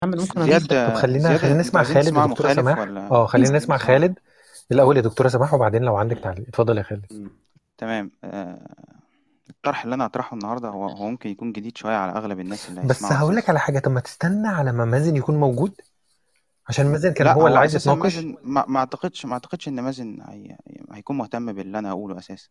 محمد ممكن زياد اضيف طب خلينا زياد خلينا انتوا نسمع عايزين خالد تسمعوا ودكتورة مخالف سماح ولا اه خلينا اسمع نسمع سماح خالد الأول يا دكتورة سماح وبعدين لو عندك تعليق اتفضل يا خالد مم. تمام آه، الطرح اللي انا هطرحه النهارده هو هو ممكن يكون جديد شويه على اغلب الناس اللي بس هيسمعوا هقول لك اساسا على حاجة طب ما تستنى على ما مازن يكون موجود عشان مازن كان لا هو اللي هو عايز اساسا يتناقش مازن ما, ما اعتقدش ما اعتقدش ان مازن هي... هيكون مهتم باللي انا هقوله اساسا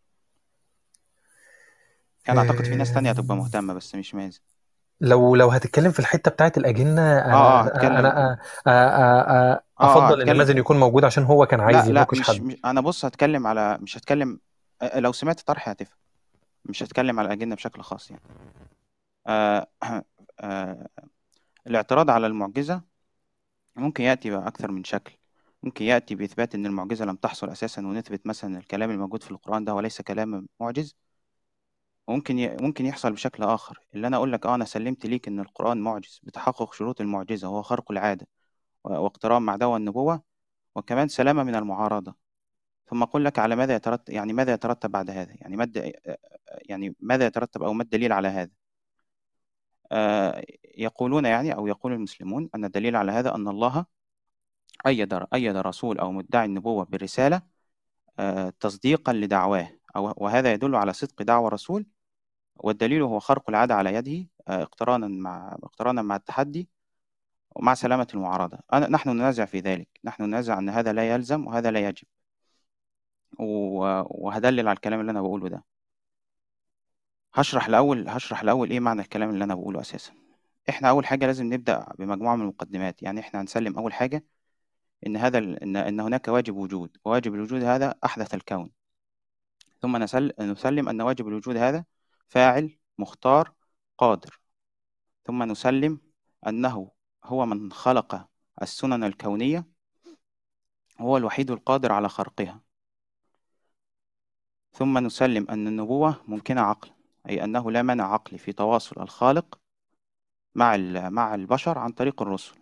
انا اعتقد في ناس تانية هتبقى آه، مهتمة بس مش مازن لو لو هتتكلم في الحتة بتاعت الأجنة اه اه أنا هتكلم أنا أ- أ- أ- أ- اه اه أفضل إن مازن هتكلم يكون موجود عشان هو كان عايز لا لا يناقش مش, حد مش انا بص هتكلم على مش هتكلم آه، لو سمعت طرحي هتفهم مش هتكلم على الأجنة بشكل خاص يعني آه آه الاعتراض على المعجزة ممكن يأتي بأكثر من شكل ممكن يأتي بإثبات أن المعجزة لم تحصل أساسا ونثبت مثلا الكلام الموجود في القرآن ده وليس كلام معجز وممكن ي... ممكن يحصل بشكل آخر اللي أنا أقول لك آه أنا سلمت ليك إن القرآن معجز بتحقق شروط المعجزة وهو خرق العادة و- واقتراب مع دعوى النبوة وكمان سلامة من المعارضة ثم أقول لك على ماذا يترتب يعني ماذا يترتب بعد هذا يعني ما الد... يعني ماذا يترتب أو ما الدليل على هذا آه، يقولون يعني أو يقول المسلمون أن الدليل على هذا أن الله أيد أيد رسول أو مدعي النبوة بالرسالة آه، تصديقا لدعواه أو وهذا يدل على صدق دعوى الرسول والدليل هو خرق العادة على يده آه، اقترانا مع اقترانا مع التحدي ومع سلامة المعارضة أنا نحن ننازع في ذلك نحن ننازع أن هذا لا يلزم وهذا لا يجب و- وهدلل على الكلام اللي أنا بقوله ده هشرح الأول هشرح الأول إيه معنى الكلام اللي أنا بقوله أساسا إحنا أول حاجة لازم نبدأ بمجموعة من المقدمات يعني إحنا هنسلم أول حاجة إن هذا ال- إن إن هناك واجب وجود وواجب الوجود هذا أحدث الكون ثم نسل نسلم أن واجب الوجود هذا فاعل مختار قادر ثم نسلم أنه هو من خلق السنن الكونية هو الوحيد القادر على خرقها ثم نسلم أن النبوة ممكنة عقلا أي أنه لا مانع عقلي في تواصل الخالق مع ال- مع البشر عن طريق الرسل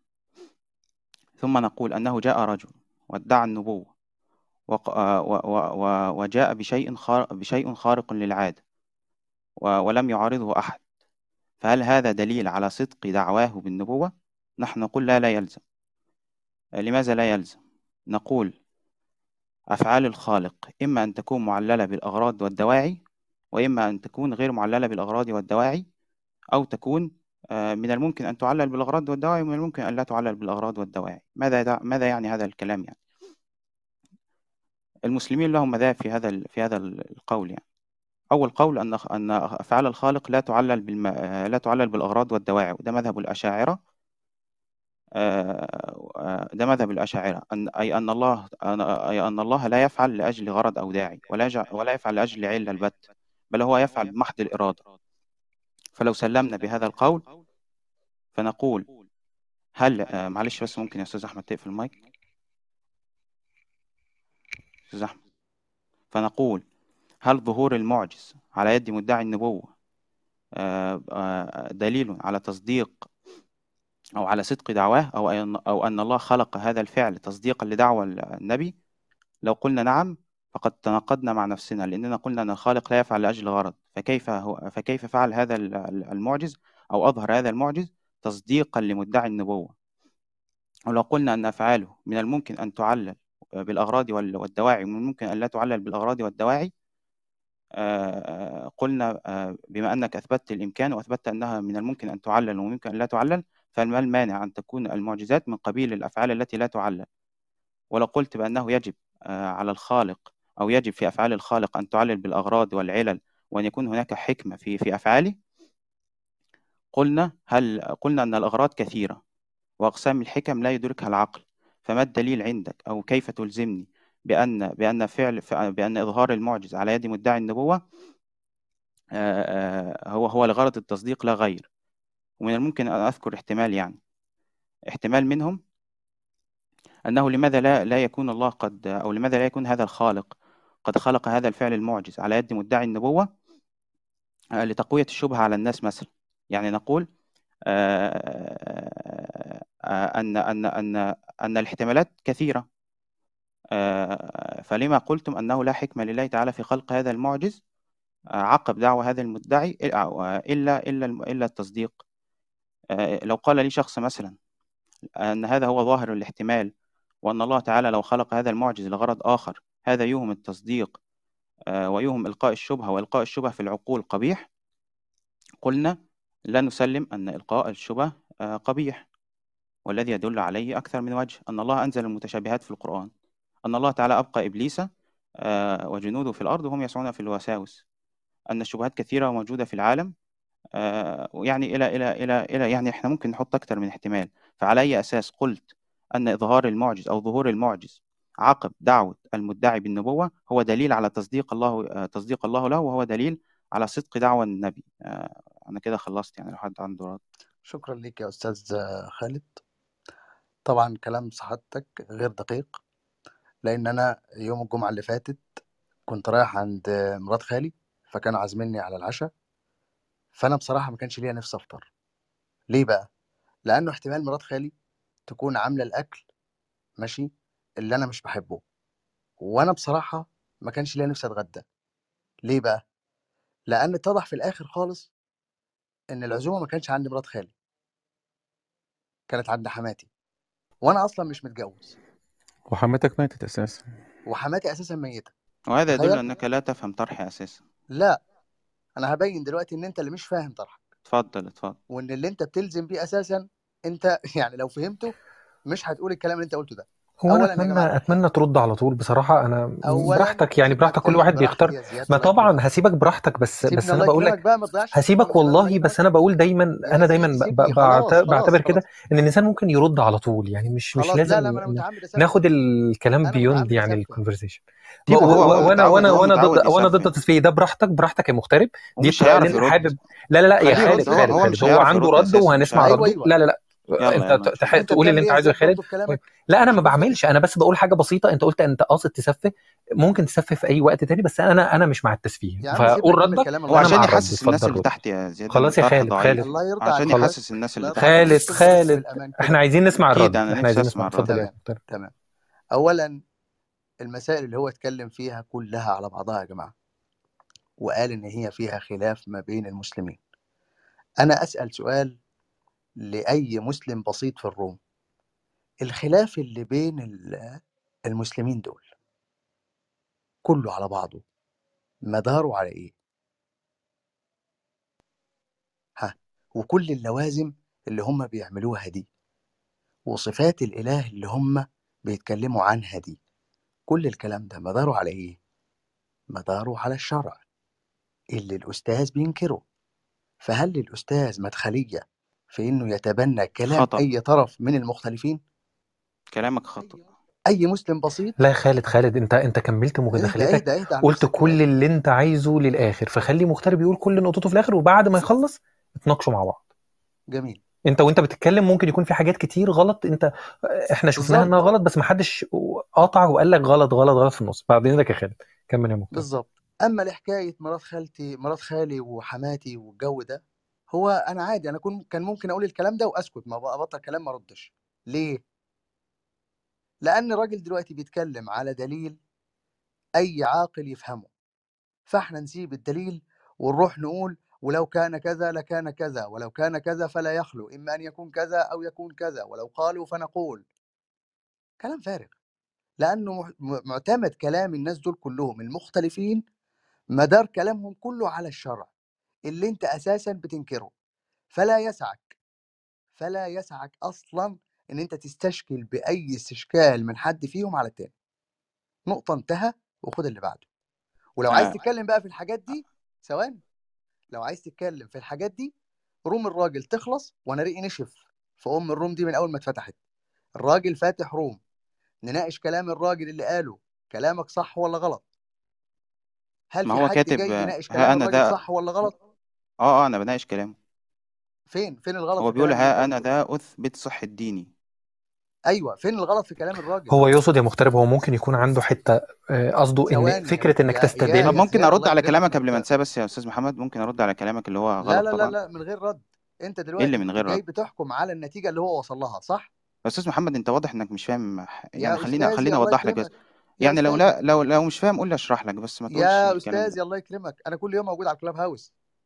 ثم نقول أنه جاء رجل وادعى النبوة وق- آه، و- و- و- وجاء بشيء خار- بشيء خارق للعادة و- ولم يعارضه أحد فهل هذا دليل على صدق دعواه بالنبوة؟ نحن نقول لا لا يلزم لماذا لا يلزم؟ نقول أفعال الخالق إما أن تكون معللة بالأغراض والدواعي وإما أن تكون غير معللة بالأغراض والدواعي أو تكون آه، من الممكن أن تعلل بالأغراض والدواعي ومن الممكن أن لا تعلل بالأغراض والدواعي ماذا دع... ماذا يعني هذا الكلام يعني المسلمين لهم مذاهب في هذا ال... في هذا القول يعني أول قول أن أن أفعال الخالق لا تعلل بالم... آه، لا تعلل بالأغراض والدواعي وده مذهب الأشاعرة آه، آه، ده مذهب الأشاعرة أن أي أن الله أن أي أن الله لا يفعل لأجل غرض أو داعي ولا يجع... ولا يفعل لأجل علة البت بل هو يفعل بمحض الإرادة فلو سلمنا بهذا القول فنقول هل آه، معلش بس ممكن يا أستاذ أحمد تقفل المايك أستاذ أحمد فنقول هل ظهور المعجز على يد مدعي النبوة آه، آه، دليل على تصديق أو على صدق دعواه أو أن أو أن الله خلق هذا الفعل تصديقا لدعوى النبي لو قلنا نعم فقد تناقضنا مع نفسنا لأننا قلنا أن الخالق لا يفعل لأجل غرض فكيف هو فكيف فعل هذا ال- ال- المعجز أو أظهر هذا المعجز تصديقا لمدعي النبوة ولو قلنا أن أفعاله من الممكن أن تعلل بالأغراض وال- والدواعي ومن الممكن أن لا تعلل بالأغراض والدواعي آه، قلنا آه، بما أنك أثبتت الإمكان وأثبتت أنها من الممكن أن تعلل وممكن أن لا تعلل فما المانع أن تكون المعجزات من قبيل الأفعال التي لا تعلل ولو قلت بأنه يجب آه، على الخالق أو يجب في أفعال الخالق أن تعلل بالأغراض والعلل وأن يكون هناك حكمة في في أفعاله قلنا هل قلنا أن الأغراض كثيرة وأقسام الحكم لا يدركها العقل فما الدليل عندك أو كيف تلزمني بأن بأن فعل بأن إظهار المعجز على يد مدعي النبوة آه، آه، هو هو لغرض التصديق لا غير ومن الممكن أن أذكر احتمال يعني احتمال منهم أنه لماذا لا لا يكون الله قد أو لماذا لا يكون هذا الخالق قد خلق هذا الفعل المعجز على يد مدعي النبوة آه، لتقوية الشبهة على الناس مثلا يعني نقول آه، آه، أن أن أن أن الاحتمالات كثيرة آه، فلما قلتم أنه لا حكمة لله تعالى في خلق هذا المعجز آه، عقب دعوة هذا المدعي آه، إلا إلا إلا التصديق آه، لو قال لي شخص مثلا أن هذا هو ظاهر الاحتمال وأن الله تعالى لو خلق هذا المعجز لغرض آخر هذا يوهم التصديق آه، ويوهم إلقاء الشبهة وإلقاء الشبهة في العقول قبيح قلنا لا نسلم أن إلقاء الشبه آه، قبيح والذي يدل عليه أكثر من وجه أن الله أنزل المتشابهات في القرآن أن الله تعالى أبقى إبليس آه، وجنوده في الأرض وهم يسعون في الوساوس أن الشبهات كثيرة وموجودة في العالم يعني إلى إلى إلى إلى يعني إحنا ممكن نحط أكثر من احتمال فعلى أي أساس قلت أن إظهار المعجز أو ظهور المعجز عقب دعوة المدعي بالنبوة هو دليل على تصديق الله تصديق الله له وهو دليل على صدق دعوة النبي آه، أنا كده خلصت يعني لو حد عنده رد شكرا لك يا أستاذ خالد طبعا كلام صحتك غير دقيق لأن أنا يوم الجمعة اللي فاتت كنت رايح عند مرات خالي فكانوا عازميني على العشاء فأنا بصراحة ما كانش ليا نفس أفطر ليه بقى؟ لأنه احتمال مرات خالي تكون عاملة الأكل ماشي اللي أنا مش بحبه وأنا بصراحة ما كانش ليا نفسي أتغدى ليه بقى؟ لأن اتضح في الآخر خالص إن العزومة ما كانش عند مرات خالي كانت عند حماتي وأنا أصلا مش متجوز وحماتك ماتت أساسا وحماتي أساسا ميتة وهذا يدل تخيل أنك لا تفهم طرحي أساسا لا أنا هبين دلوقتي إن أنت اللي مش فاهم طرحك اتفضل اتفضل وإن اللي أنت بتلزم بيه أساسا أنت يعني لو فهمته مش هتقول الكلام اللي أنت قلته ده هو انا أولا يا اتمنى جماعة اتمنى ترد على طول بصراحه انا أولا براحتك يعني سيبنا براحتك كل أتكلم واحد بيختار براحتي يا زياد ما الله يكرمك طبعا هسيبك براحتك بس بس سيبني انا الله بقول يكرمك لك بقى ما تضيعش فرصة هسيبك من خلال والله المايك بس ده انا بقول دايما يا انا سيدي دايما ب- سيبني ب- خلاص بعت- خلاص بعتبر كده خلاص ان الانسان ممكن يرد على طول يعني مش مش خلاص لا لازم لا ما أنا متعمد أسفه ناخد الكلام أنا بيوند متعمد يعني أسفه الكونفرزيشن طيب هو هو وانا متعود وانا هو وانا ضد متعود وانا ضد يسفه التصفيه ده براحتك براحتك يا مغترب دي ومش الطريقه هيعرف اللي انت يرد حابب لا لا لا يا خليه خالد يرد هو خالد هو خالد مش هو هيعرف عنده يرد رد أساسا مش وهنسمع هيعرف أيوه رده أيوه لا لا لا يلا انت يلا ت- نشوف تح- أنت تقول اللي بتعمل انت إيه يا عايزه يا زياد خالد برضه في كلامك لا انا ما شوف أنت بعملش انا بس بقول حاجه بسيطه انت قلت انت قاصد تسفه ممكن تسفه في اي وقت تاني بس انا انا مش مع التسفيه يا عم سيبنا فقول نكمل ردك كلام هو الله وانا عشان مع يرضى الرد يحسس الناس اتفضل اللي رد تحت يا زياد ان خلاص يا الطرح خالد خالد ضعيف الله يرضى عشان عليك خلاص يحسس الناس اللي لا تحت خالد بس بس بس خالد بالأمان احنا كده عايزين نسمع اكيد الرد انا احنا نفسي عايزين نسمع اسمع الرد اتفضل يا تمام مختار تمام أولا المسائل اللي هو اتكلم فيها كلها على بعضها يا جماعة وقال إن هي فيها خلاف ما بين المسلمين أنا أسأل سؤال لأي مسلم بسيط في الروم الخلاف اللي بين ال- المسلمين دول كله على بعضه مداره على إيه؟ ها وكل اللوازم اللي هم بيعملوها دي وصفات الإله اللي هم بيتكلموا عنها دي كل الكلام ده مداره على إيه؟ مداره على الشرع اللي الأستاذ بينكره فهل للأستاذ مدخلية في إنه يتبنى كلام خطأ أي طرف من المختلفين؟ كلامك خطأ أي مسلم بسيط لا يا خالد خالد انت انت كملت اهدى مداخلتك اهدى اهدى على قلت نفسك كل كده اللي انت عايزه للاخر فخلي مغترب يقول كل نقطته في الاخر وبعد ما يخلص اتناقشوا مع بعض جميل انت وانت بتتكلم ممكن يكون في حاجات كتير غلط انت احنا شفناها انها بالظبط غلط بس ما حدش قاطع وقال لك غلط غلط غلط في النص بعد اذنك يا خالد كمل يا مغترب بالظبط اما لحكايه مرات خالتي مرات خالي وحماتي والجو ده هو انا عادي انا كن كان ممكن اقول الكلام ده واسكت ما بقى ابطل كلام ما اردش ليه لان الراجل دلوقتي بيتكلم على دليل اي عاقل يفهمه فاحنا نسيب الدليل ونروح نقول ولو كان كذا لكان كذا ولو كان كذا فلا يخلو اما ان يكون كذا او يكون كذا ولو قالوا فنقول كلام فارغ لانه مح- م- معتمد كلام الناس دول كلهم المختلفين مدار كلامهم كله على الشرع اللي انت اساسا بتنكره فلا يسعك فلا يسعك اصلا ان انت تستشكل باي استشكال من حد فيهم على التاني نقطه انتهى وخد اللي بعده ولو عايز آه. تتكلم بقى في الحاجات دي ثواني لو عايز تتكلم في الحاجات دي روم الراجل تخلص وانا ريقي نشف في ام الروم دي من اول ما اتفتحت الراجل فاتح روم نناقش كلام الراجل اللي قاله كلامك صح ولا غلط هل ما في هو حد كاتب جاي آه، يناقش ها كلام انا الراجل ده صح ولا غلط اه اه انا بناقش كلامه فين فين الغلط هو في بيقول كلام اللي انت ها انا بتقوله ده اثبت صحة ديني ايوه فين الغلط في كلام الراجل هو يقصد يا مغترب هو ممكن يكون عنده حته آه، قصده ان ثواني يا فكره انك يا يا تستدل طب يا ممكن زياد ارد الله على يكرمك كلامك قبل ما انت انساه بس يا استاذ محمد ممكن ارد على كلامك اللي هو لا غلط لا لا طبعا لا من غير رد انت ايه اللي دلوقتي من غير جاي رد بتحكم على النتيجه اللي هو وصل لها صح يا استاذ محمد انت واضح انك مش فاهم ح- يعني يا خلينا استاذي خليني الله اوضح لك بس يكرمك يا يعني لو استاذي لا لو لو مش فاهم قول لي اشرح لك بس ما تقولش يا الكلام استاذي ده الله يكرمك انا كل يوم موجود على الكلاب هاوس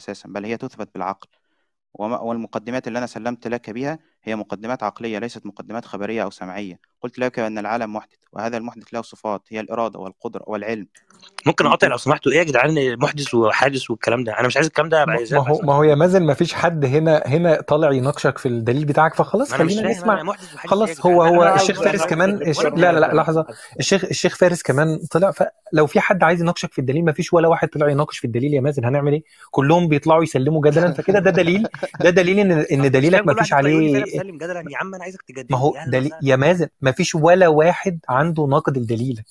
أساسا بل هي تثبت بالعقل وما- والمقدمات اللي أنا سلمت لك بها هي مقدمات عقلية ليست مقدمات خبرية أو سمعية قلت لك أن العالم محدث وهذا المحدث له صفات هي الإرادة والقدرة والعلم ممكن م- اقاطع لو سمحتوا ايه يا جدعان محدث وحادث والكلام ده انا مش عايز الكلام ده ما عايز ما هو ما هو يا مازن ما فيش حد هنا هنا طالع يناقشك في الدليل بتاعك فخلاص انا مش خلينا فاهم انا نسمع محدث وحادث ايه يا خلاص جدعان هو انا هو انا الشيخ عاوز فارس انا كمان الش... لا لا لا لحظه الشيخ الشيخ فارس كمان طلع فلو في حد عايز يناقشك في الدليل ما فيش ولا واحد طلع يناقش في الدليل يا مازن هنعمل ايه كلهم بيطلعوا يسلموا جدلا فكده ده دليل ده دليل ان ان مش دليلك فاهم ما كل واحد فيش يطلع يقول لي فين عليه بسلم جدلا يا عم انا عايزك ما تجادل هو لي اهلا دليل وسهلا يا مازن ما فيش ولا واحد عنده نقد لدليلك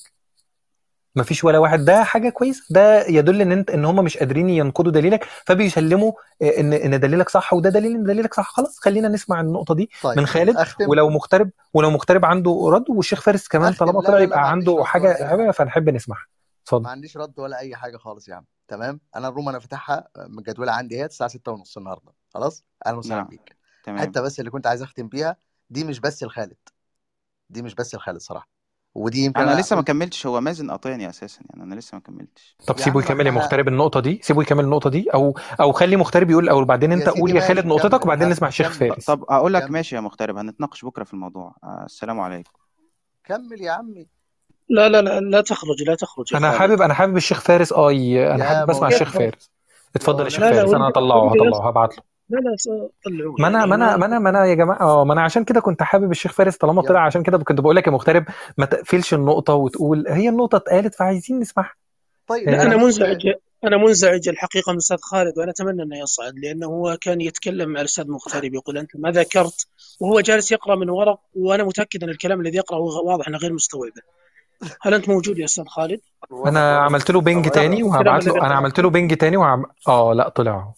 ما فيش ولا واحد ده حاجه كويسه ده يدل ان انت ان هم مش قادرين ينقدوا دليلك فبيسلموا آه، ان ان دليلك صح وده دليل ان دليلك صح خلاص خلينا نسمع النقطه دي طيب من خالد اختم ولو مغترب ولو مغترب عنده رد والشيخ فارس كمان اختم طالما لا طلع لا لا يبقى ما عنديش عنده رد ولا حاجه اي حاجه حاجه فنحب نسمعها اتفضل ما عنديش رد ولا اي حاجه خالص يا عم تمام انا الروم انا فاتحها مجدوله عندي هي الساعه 6 ونص النهارده خلاص اهلا وسهلا نعم بيك تمام حته بس اللي كنت عايز اختم بيها دي مش بس الخالد دي مش بس الخالد صراحه ودي يمكن أنا انا لسه ما قلت كملتش هو مازن قاطعني أساسا يعني أنا لسه ما كملتش طب يا سيبه عم ما يكمل يا احنا مغترب النقطه دي سيبه يكمل النقطه دي او او خلي مغترب يقول الاول بعدين يا انت سيدي قول يا خالد ماشي نقطتك كمل وبعدين ه- نسمع الشيخ كمل فارس طب أقول لك كمل ماشي يا مغترب هنتناقش بكرة في الموضوع آه، السلام عليكم كمل يا عمي لا لا لا لا تخرج لا تخرج يا انا خالد حابب انا حابب الشيخ فارس اه ي- انا يا حابب اسمع مولانا الشيخ فارس اتفضل يا شيخ مولانا لا لا فارس انا ودي هطلعه ودي هطلعه هبعت له لا لا س- طلعوه ما انا يعني ما انا ما ما انا ما انا يا جماعه اه ما انا عشان كده كنت حابب الشيخ فارس طالما يا طلع عشان كده كنت بقول لك يا مغترب ما تقفلش النقطه وتقول هي النقطه اتقالت فعايزين نسمعها طيب آه، لا انا انا مش منزعج انا منزعج الحقيقه من الاستاذ خالد وانا اتمنى انه يصعد لانه هو كان يتكلم مع الاستاذ مغترب يقول انت ما ذكرت وهو جالس يقرا من ورق وانا متاكد ان الكلام الذي يقراه هو واضح انه غير مستوعبه هل انت موجود يا استاذ خالد؟ انا عملت له بينج تاني الكلام وهبعت الذي له انا قرأته عملت له بينج تاني وعم... اه لا طلع اهو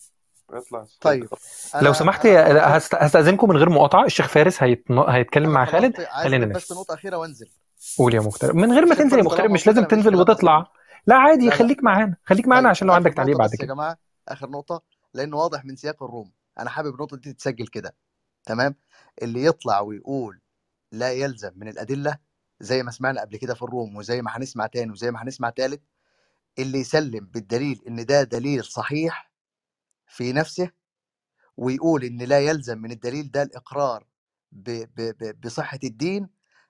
طيب لو انا سمحت انا يا- طلبت هست... هستأذنكم من غير مقاطعة الشيخ فارس هيت... هيتكلم انا مع خالد طلبت عايز خلينا اقول بس نسمع نقطه اخيره وانزل قول يا مغترب من غير ما الشيخ تنزل يا فارس مغترب طالما مش موجود لازم انا مفيش تنزل كلام وتطلع ازيد لا عادي لا لا خليك معانا خليك معانا طيب عشان لو اخر عندك تعليق نقطه بعد بس يا كده جماعه اخر نقطه لانه واضح من سياق الروم انا حابب النقطه دي تتسجل كده تمام اللي يطلع ويقول لا يلزم من الادله زي ما سمعنا قبل كده في الروم وزي ما هنسمع تاني وزي ما هنسمع تالت اللي يسلم بالدليل ان ده دليل صحيح في نفسه ويقول ان لا يلزم من الدليل ده الاقرار ب ب ب بصحه الدين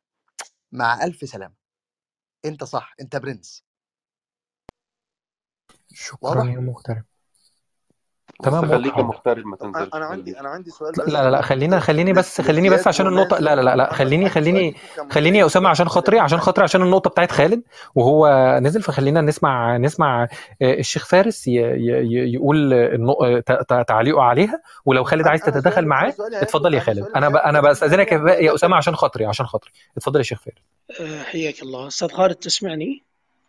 مع الف سلامه انت صح انت برنس شكرا واضح يا مغترب بس تمام خليك يا واضحة مغترب ما طب انا تنزلش أنا عندي خليك انا عندي سؤال لا بس لا لا خلينا خليني ل- بس خليني بس لزياد عشان النقطة لا ومازن لا لا لا ومحمد خليني عندي سؤال خليني ليكم خليني يا كمغتربين أسامة بس عشان خاطري عشان خاطري عشان النقطة بتاعت خالد وهو نزل فخلينا نسمع نسمع آه، الشيخ فارس ي- ي- ي- يقول النق- آه، ت- ت- تعليقه عليها ولو خالد انا عايز انا تتدخل سؤالي انا معاه سؤالي هياخد اتفضل يا انا خالد سؤالي انا مش ب... هياخد انا 30 بستأذنك ثانيه يا يا ولا أسامة دقيقه عشان خاطري عشان خاطري اتفضل يا شيخ فارس أه، حياك الله استاذ خالد تسمعني؟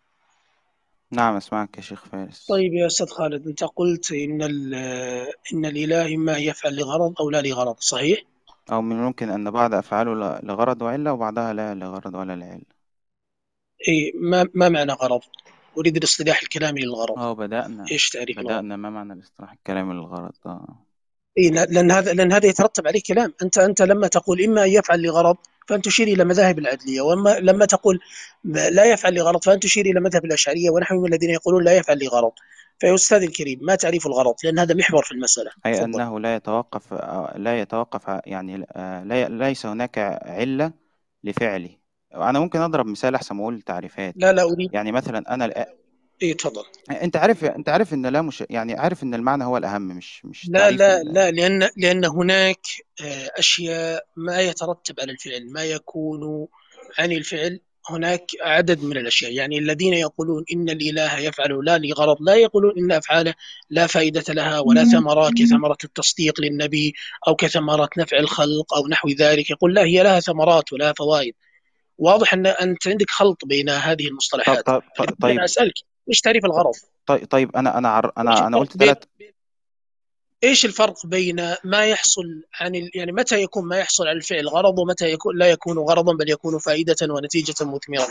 نعم أسمعك يا شيخ فارس طيب يا استاذ خالد انت قلت ان ال- ان الاله اما يفعل لغرض او لا لغرض صحيح؟ أو من الممكن أن بعض أفعاله ل- لغرض وعلة وبعضها لا لغرض ولا لعلة اي ما ما معنى غرض؟ اريد الاصطلاح الكلامي للغرض اه بدأنا ايش تعريف الغرض؟ بدأنا ما معنى الاصطلاح الكلامي للغرض اه اي لان هذا لان هذا يترتب عليه كلام انت انت لما تقول اما ان يفعل لغرض فانت تشير الى مذاهب العدليه واما لما تقول ما- لا يفعل لغرض فانت تشير الى مذهب الاشعريه ونحو من الذين يقولون لا يفعل لغرض فيا استاذ الكريم ما تعريف الغرض؟ لان هذا محور في المساله أي تفضل أنه لا يتوقف آه، لا يتوقف ع- يعني آه، لا ليس هناك علة لفعله أنا ممكن أضرب مثال أحسن ما أقول تعريفات لا لا اريد يعني مثلا أنا الآ- اي تفضل أنت عارف أنت عارف إن لا مش يعني عارف إن المعنى هو الأهم مش مش لا تعريف لا ال... لا لأن لأن هناك آه، أشياء ما يترتب على الفعل ما يكون عن الفعل هناك عدد من الأشياء يعني الذين يقولون إن الإله يفعل لا لغرض لا يقولون إن أفعاله لا فائدة لها ولا ثمرة كثمرة التصديق للنبي أو كثمرة نفع الخلق أو نحو ذلك يقول لا هي لها ثمرات ولها فوائد واضح أن أنت عندك خلط بين هذه طب المصطلحات طب فلذلك أنا طيب أسألك إيش تعريف الغرض؟ طيب طيب أنا أنا عر... ايش أنا أنا الفرق قلت بين ثلاث ايش الفرق بين ما يحصل عن ال... يعني متى يكون ما يحصل عن الفعل غرض ومتى يكون لا يكون غرضا بل يكون فائدة ونتيجة مثمرة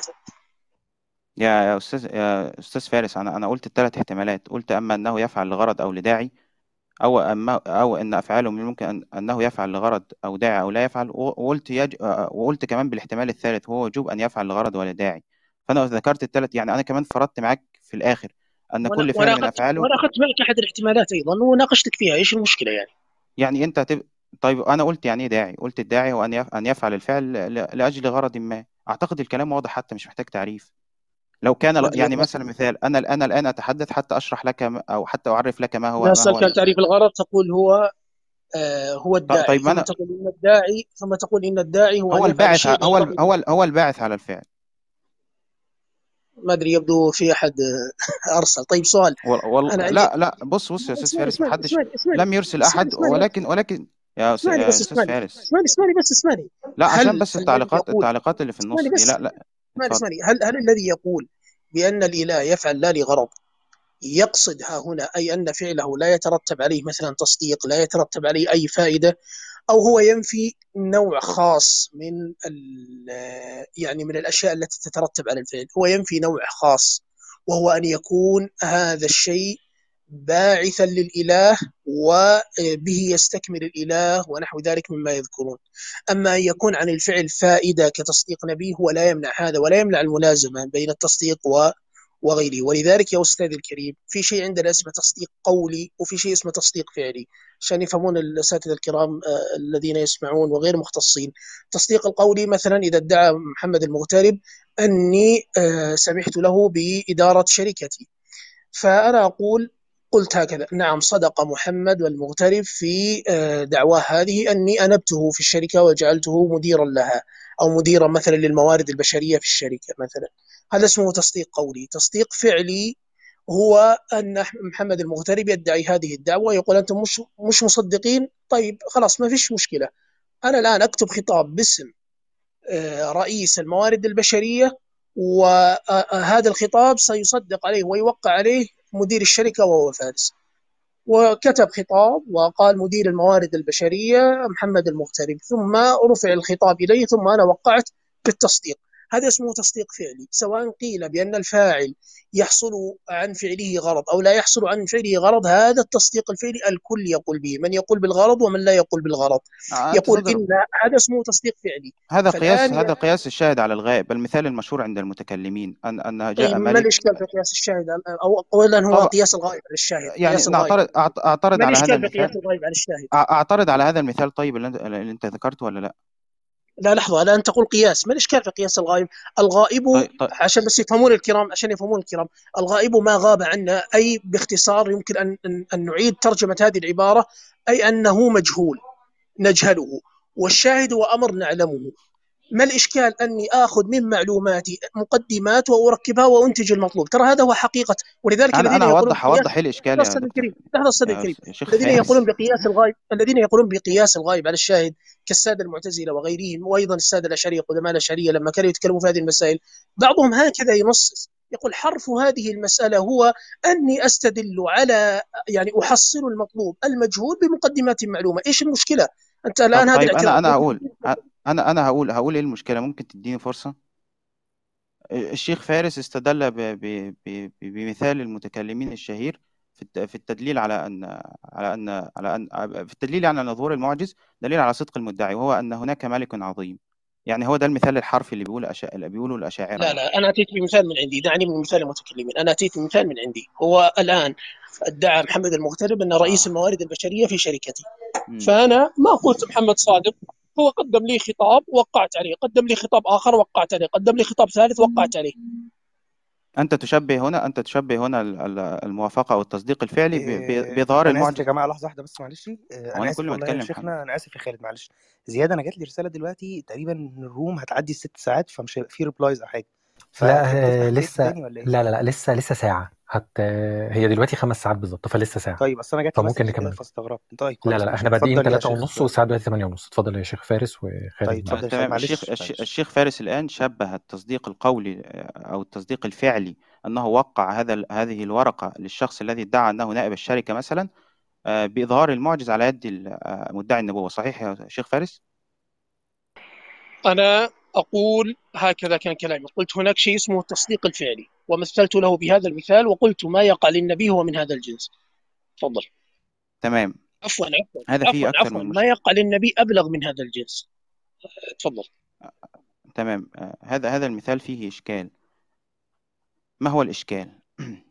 يا يا أستاذ يا أستاذ فارس أنا أنا قلت الثلاث احتمالات قلت أما أنه يفعل لغرض أو لداعي أو أما أو أن أفعاله من الممكن أن أنه يفعل لغرض أو داعي أو لا يفعل و- وقلت يج... آه، وقلت كمان بالاحتمال الثالث وهو وجوب أن يفعل لغرض ولا داعي فأنا ذكرت الثلاث يعني أنا كمان فرضت معاك في الآخر أن وانا كل وانا فعل من اخذت أفعاله وانا اخذت معك احد الاحتمالات ايضا وناقشتك فيها ايش المشكلة يعني؟ يعني أنت هتب... طيب انا قلت يعني ايه داعي قلت الداعي هو ان يف- ان يفعل الفعل ل- لاجل غرض ما اعتقد الكلام واضح حتى مش محتاج تعريف لو كان ما ادري يعني والله مثلا مثال انا انا الان اتحدث حتى اشرح لك ما- او حتى اعرف لك ما هو لا ما سألك هو عن تعريف الغرض تقول هو آه هو ط- الداعي طيب ما ثم انا تقول ان الداعي ثم تقول ان الداعي هو هو ان يفعل الباعث الشيء ع- هو لغرض ال- هو ال- هو الباعث على الفعل ما ادري يبدو في احد آه، ارسل طيب سؤال وال... وال... انا عندي لا لا بص بص يا استاذ اسمعني فارس اسمعني محدش اسمعني اسمعني لم يرسل اسمعني احد اسمعني ولكن ولكن يا أس- اسمعني يا بس استاذ اسمعني فارس اسمعني اسمعني بس اسمعني لا عشان هل بس الذي التعليقات يقول التعليقات اللي في النص اسمعني دي بس لا لا اسمعني اتفضل اسمعني هل هل الذي يقول بان الاله يفعل لا لغرض يقصد ها هنا اي ان فعله لا يترتب عليه مثلا تصديق لا يترتب عليه اي فائده او هو ينفي نوع خاص من ال- يعني من الاشياء التي تترتب على الفعل هو ينفي نوع خاص وهو ان يكون هذا الشيء باعثا للاله وبه يستكمل الاله ونحو ذلك مما يذكرون اما ان يكون عن الفعل فائده كتصديق نبيه هو لا يمنع هذا ولا يمنع الملازمه بين التصديق و وغيره ولذلك يا أستاذ الكريم في شيء عندنا اسمه تصديق قولي وفي شيء اسمه تصديق فعلي عشان يفهمون الأساتذة الكرام آه، الذين يسمعون وغير مختصين تصديق القولي مثلا إذا ادعى محمد المغترب أني آه، سمحت له بإدارة شركتي فأنا أقول قلت هكذا نعم صدق محمد والمغترب في آه، دعواه هذه أني أنبته في الشركة وجعلته مديرا لها أو مديرا مثلا للموارد البشرية في الشركة مثلا هذا اسمه تصديق قولي تصديق فعلي هو أن محمد المغترب يدعي هذه الدعوة ويقول أنتم مش مش مصدقين طيب خلاص ما فيش مشكلة أنا الآن أكتب خطاب باسم آه، رئيس الموارد البشرية وهذا الخطاب سيصدق عليه ويوقع عليه مدير الشركة وهو فارس وكتب خطاب وقال مدير الموارد البشرية محمد المغترب ثم رفع الخطاب إليه ثم أنا وقعت بالتصديق هذا اسمه تصديق فعلي سواء قيل بأن الفاعل يحصل عن فعله غرض أو لا يحصل عن فعله غرض هذا التصديق الفعلي الكل يقول به من يقول بالغرض ومن لا يقول بالغرض آه، أنت يقول تضرب إن هذا اسمه تصديق فعلي هذا قياس فالآن هذا قياس الشاهد على الغائب المثال المشهور عند المتكلمين أن أن جاء طيب ما ملك الإشكال في قياس الشاهد أو أولا هو طبعا قياس الغائب على الشاهد يعني قياس الغائب نعترض أعت- أعترض ما على هذا الإشكال في قياس المثال الغائب على الشاهد أع- أعترض على هذا المثال طيب اللي أنت, اللي أنت ذكرته ولا لا لا لحظة الآن تقول قياس ما الإشكال في قياس الغائب الغائب طيب طيب عشان بس يفهمون الكرام عشان يفهمون الكرام الغائب ما غاب عنا أي باختصار يمكن أن, أن, أن نعيد ترجمة هذه العبارة أي أنه مجهول نجهله والشاهد هو أمر نعلمه ما الإشكال أني آخذ من معلوماتي مقدمات وأركبها وأنتج المطلوب ترى هذا هو حقيقة ولذلك أنا الذين أنا يقولون هوضح بقياس هوضح إيه الإشكال لحظة يا أستاذ دكتور الكريم لحظة أستاذ يا الكريم يا شيخ الذين فارس يقولون بقياس الغائب الذين يقولون بقياس الغائب على الشاهد كالسادة المعتزلة وغيرهم وأيضا السادة الأشعرية قدماء الأشعرية لما كانوا يتكلموا في هذه المسائل بعضهم هكذا ينصص يقول حرف هذه المسألة هو أني أستدل على يعني أحصل المطلوب المجهول بمقدمات معلومة إيش المشكلة أنت طب الآن هذا طيب أنا الاعتراض أنا ممكن هقول تديني أنا أنا هقول هقول إيه المشكلة ممكن تديني فرصة الشيخ فارس استدل ب... ب... ب... بمثال المتكلمين الشهير في الت- في التدليل على ان على ان على ان في التدليل يعني على ظهور المعجز دليل على صدق المدعي وهو ان هناك ملك عظيم يعني هو ده المثال الحرفي اللي بيقول أشا... اللي بيقوله الاشاعره لا يعني لا أنا أتيت بمثال من عندي دعني من مثال المتكلمين أنا أتيت بمثال من عندي هو الآن ادعى محمد المغترب أن رئيس اه الموارد البشرية في شركتي امم فأنا ما قلت محمد صادق هو قدم لي خطاب وقعت عليه قدم لي خطاب آخر وقعت عليه قدم لي خطاب ثالث وقعت عليه انت تشبه هنا انت تشبه هنا ال- ال- الموافقه او التصديق الفعلي ب... ب... إيه، باظهار انا اسف يا المعجز جماعه لحظه واحده بس معلش إيه، هو انا انا اسف كل ما والله يا اتكلم محمد شيخنا انا اسف يا خالد معلش زياده انا جات لي رساله دلوقتي تقريبا ان الروم هتعدي الست ساعات فمش هيبقى في ريبلايز او حاجه لا فتحب آه، تفتح ديت لسه تاني ولا ايه لا لا لا لسه لسه ساعة هت هي دلوقتي خمس ساعات بالظبط فلسه ساعة طيب اصل انا جات لي فممكن مسج كده نكمل فاستغربت طيب لا لا خلاص لا ماشي احنا بادئين اتفضل يا 3 شيخ ونص والساعة دلوقتي 8 ونص اتفضل يا شيخ فارس وخالد طيب معاك اتفضل يا شباب تمام الشيخ معلش الش- معلش الشيخ فارس الآن شبه التصديق القولي آه، أو التصديق الفعلي أنه وقع هذا ال- هذه الورقة للشخص الذي ادعى أنه نائب الشركة مثلا آه، بإظهار المعجز على يد ال- آه، مدعي النبوة صحيح يا شيخ فارس؟ أنا أقول هكذا كان كلامي قلت هناك شيء اسمه التصديق الفعلي ومثلت له بهذا المثال وقلت ما يقع للنبي هو من هذا الجنس تفضل تمام عفوا عفوا هذا عفوا فيه أكثر عفوا من ما مشكلة يقع للنبي أبلغ من هذا الجنس تفضل تمام آه، هذا هذا المثال فيه إشكال ما هو الإشكال؟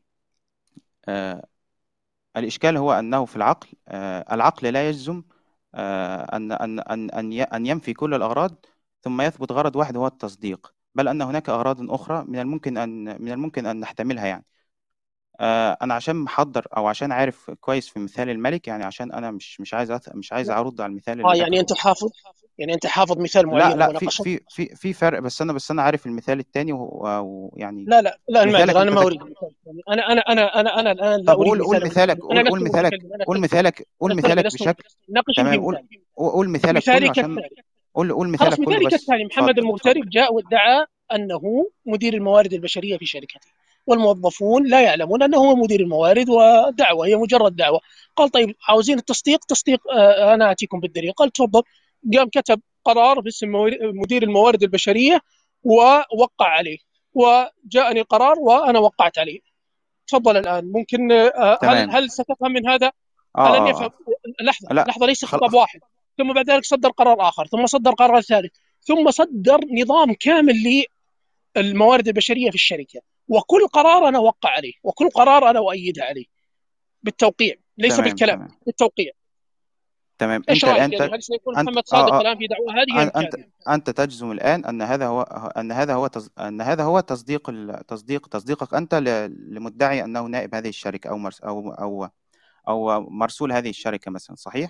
آه، الإشكال هو أنه في العقل آه، العقل لا يجزم آه، أن أن أن أن ي- أن ينفي كل الأغراض ثم يثبت غرض واحد هو التصديق بل أن هناك أغراض أخرى من الممكن أن من الممكن أن نحتملها يعني آه، أنا عشان محضر أو عشان عارف كويس في مثال الملك يعني عشان أنا مش مش عايز أث... مش عايز أرد على المثال اه اللي يعني انت ذكره حافظ يعني انت حافظ مثال لا معين لا في وناقشت في في في فرق بس أنا بس أنا عارف المثال التاني وهو- ويعني لا لا لا مثالك المعذرة انا أنت ما ذك... اريد مثال ثاني انا انا انا انا انا الان لا طب اريد قول قول مثالا مثالك انا قول لست قول مثالك متكلم انا قول استرخي مثالك قول استرخي مثالك لست بشكل متكلم ناقشني تمام في قول مثالي قول قول مثالك مثالي كله عشان كالتالي قول قول خلاص مثالك كله مثالي بس كالتالي محمد اتفضل المغترب اتفضل جاء وادعى انه مدير الموارد البشريه في شركته والموظفون لا يعلمون انه هو مدير الموارد ودعوه هي مجرد دعوه قال طيب عاوزين التصديق تصديق آه انا اتيكم بالدليل قال تفضل قام كتب قرار باسم مور- مدير الموارد البشريه ووقع عليه وجاءني قرار وانا وقعت عليه تفضل الان ممكن آه، هل تمام هل ستفهم من هذا اه الن اه يفهم آه. لحظه لا لحظه ليس خل... خطاب واحد ثم بعد ذلك صدر قرار اخر ثم صدر قرار ثالث ثم صدر نظام كامل للموارد البشريه في الشركه وكل قرار انا اوقع عليه وكل قرار انا اؤيدها عليه بالتوقيع ليس تمام بالكلام تمام بالتوقيع تمام ايش انت رايك الان يعني ت... هل سيكون انت محمد صادق اه اه الان في دعوه هذه ام أن- انت كاذب؟ انت تجزم الان ان هذا هو ان هذا هو تص... ان هذا هو تصديق ال... تصديق تصديقك انت ل... لمدعي انه نائب هذه الشركه او مرس... او او او مرسول هذه الشركه مثلا صحيح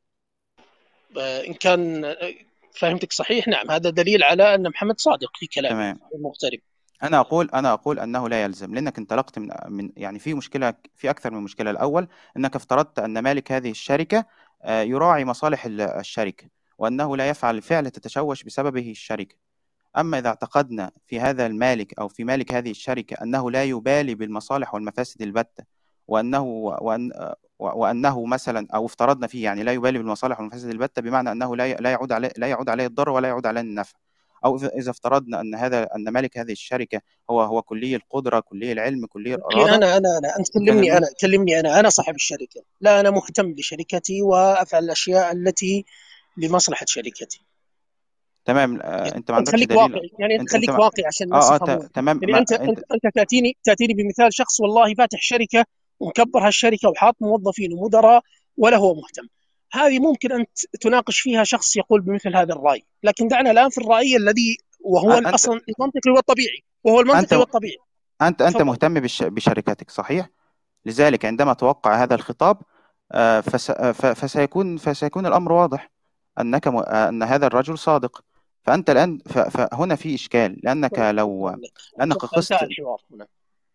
آه، ان كان آه، فهمتك صحيح نعم هذا دليل على ان محمد صادق في كلامه تمام المغترب انا اقول انا اقول انه لا يلزم لانك انطلقت من من يعني في مشكله في اكثر من مشكله الاول انك افترضت ان مالك هذه الشركه آه، يراعي مصالح ال- الشركه وانه لا يفعل فعل تتشوش بسببه الشركه اما اذا اعتقدنا في هذا المالك او في مالك هذه الشركه انه لا يبالي بالمصالح والمفاسد البته وانه وأن وانه مثلا او افترضنا فيه يعني لا يبالي بالمصالح والمفاسد البته بمعنى انه لا لا يعود عليه لا يعود عليه الضر ولا يعود عليه النفع او اذا إذا افترضنا ان هذا ان مالك هذه الشركه هو هو كلي القدره كلي العلم كلي يا اخي الاراده انا انا انا انت كلمني فاهمني انا كلمني انا انا صاحب الشركه لا انا مهتم بشركتي وافعل الاشياء التي لمصلحه شركتي تمام آه، يعني انت ما انت عندكش خليك دليل واقعي يعني انت انت انت خليك ما... واقعي عشان الناس اه اه ت- يفهمون تمام يعني ما انت انت انت انت تاتيني تاتيني بمثال شخص والله فاتح شركه ومكبر هالشركه وحاط موظفين ومدراء ولا هو مهتم هذه ممكن ان ت- تناقش فيها شخص يقول بمثل هذا الراي لكن دعنا الان في الراي الذي وهو انت اصلا المنطقي والطبيعي وهو انت المنطقي والطبيعي انت انت تفضل مهتم بالش... بشركتك صحيح لذلك عندما توقع هذا الخطاب آه، فس... آه، ف... فسيكون فسيكون الامر واضح انك م... آه، ان هذا الرجل صادق فانت الان ف... فهنا في اشكال لانك لو شكرا لك لانك اتوقع انتهى قست الحوار هنا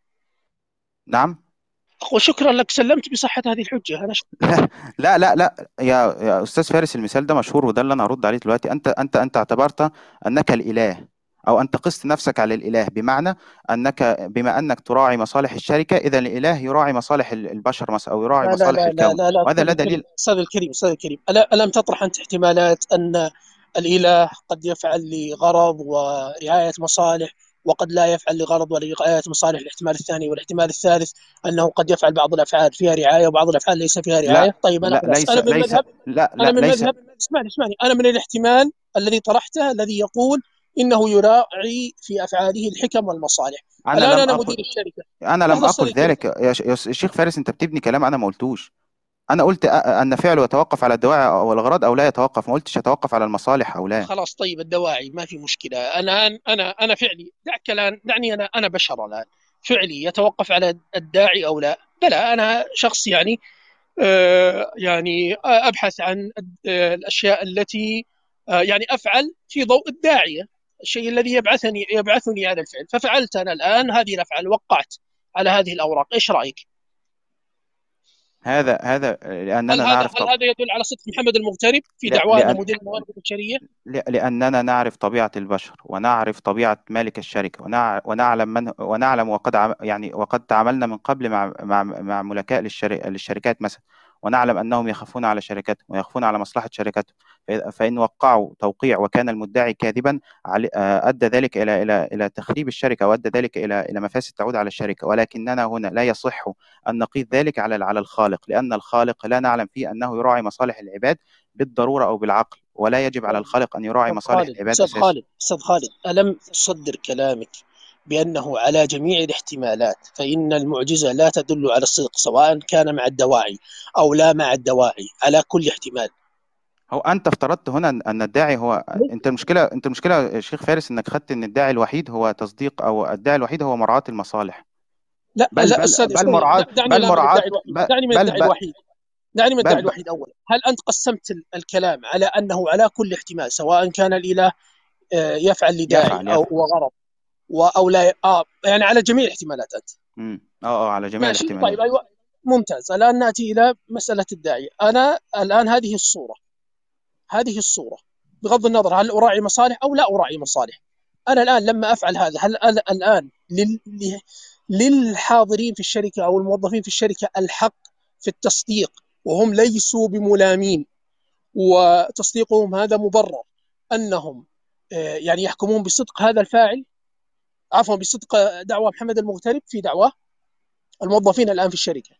نعم أقول شكرا لك سلمت بصحة هذه الحجة أنا ش... لا لا لا يا يا استاذ فارس المثال ده مشهور وده اللي انا هرد عليه دلوقتي انت انت انت اعتبرت انك الاله او انت قست نفسك على الاله بمعنى انك بما انك تراعي مصالح الشركه اذا الاله يراعي مصالح ال- البشر مثلا او يراعي لا لا مصالح لا لا الكون لا لا وهذا أستاذ لا الكريم دليل أستاذ الكريم أستاذ الكريم ألا ألم تطرح أنت احتمالات أن الإله قد يفعل لغرض ورعاية مصالح وقد لا يفعل لغرض ورعاية مصالح الاحتمال الثاني والاحتمال الثالث أنه قد يفعل بعض الأفعال فيها رعاية وبعض الأفعال ليس فيها رعاية لا طيب أنا لا خلاص ليس أنا من ليس مذهب لا أنا لا من ليس مذهب اسمعني اسمعني أنا من الاحتمال الذي طرحته الذي يقول إنه يراعي في أفعاله الحكم والمصالح انا الآن لم أنا اقل مدير الشركة انا لم لحظة أستاذ اقل الكريم ذلك يا ش- يا ش- الشيخ فارس انت بتبني كلام انا ما قلتوش انا قلت أ- ان فعله يتوقف على الدواعي او الاغراض او لا يتوقف ما قلتش يتوقف على المصالح او لا خلاص طيب الدواعي ما في مشكلة أنا أنا أنا فعلي دعك الآن دعني أنا أنا بشر الآن فعلي يتوقف على الداعي أو لا بلى أنا شخص يعني آه يعني أبحث عن آه الأشياء التي آه يعني أفعل في ضوء الداعية الشيء الذي يبعثني يبعثني على الفعل ففعلت أنا الآن هذه الأفعال وقعت على هذه الأوراق إيش رأيك؟ هذا هذا هل لاننا هذا نعرف هل طب هذا يدل على صدق محمد المغترب في لا دعواه أنه لأن مدير الموارد البشرية؟ ل- لأننا نعرف طبيعة البشر ونعرف طبيعة مالك الشركة ونع- ونعلم من ونعلم وقد عم- يعني وقد تعاملنا من قبل مع مع مع ملكاء للشر- للشركات مثلا ونعلم أنهم يخافون على شركتهم ويخافون على مصلحة شركتهم فإذ- فإن وقعوا توقيع وكان المدعي كاذبا عل- آه، أدى ذلك إلى إلى إلى تخريب الشركة وأدى ذلك إلى إلى مفاسد تعود على الشركة ولكننا هنا لا يصح أن نقيد ذلك على على الخالق لأن الخالق لا نعلم فيه أنه يراعي مصالح العباد بالضرورة أو بالعقل ولا يجب على الخالق أن يراعي أستاذ مصالح خالد العباد أستاذ أساسا خالد أستاذ خالد ألم تصدر كلامك بأنه على جميع الاحتمالات فإن المعجزة لا تدل على الصدق سواء كان مع الدواعي أو لا مع الدواعي على كل احتمال هو انت افترضت هنا ان أن الداعي هو ليس انت المشكله انت المشكله يا شيخ فارس انك خدت ان الداعي الوحيد هو تصديق او الداعي الوحيد هو مراعاة المصالح لا بل لا بل استاذ بل استاذ مراعاة دعني بل الان من مراعاة الداعي الوحيد بل دعني من بل الداعي بل, الوحيد دعني من الداعي بل, بل الوحيد اولا هل انت قسمت ال- الكلام على انه على كل احتمال سواء كان الاله آه، يفعل لداعي يفعل او يفعل وغرض و- او لا آه يعني على جميع الاحتمالات انت امم اه اه على جميع ماشي الاحتمالات طيب ايوه ممتاز الان ناتي الى مساله الداعي انا الان هذه الصوره هذه الصوره بغض النظر هل اراعي مصالح او لا اراعي مصالح انا الان لما افعل هذا هل أنا الان لل... ل- للحاضرين في الشركه او الموظفين في الشركه الحق في التصديق وهم ليسوا بملامين وتصديقهم هذا مبرر انهم آه، يعني يحكمون بصدق هذا الفاعل عفوا بصدق دعوى محمد المغترب في دعواه الموظفين الان في الشركه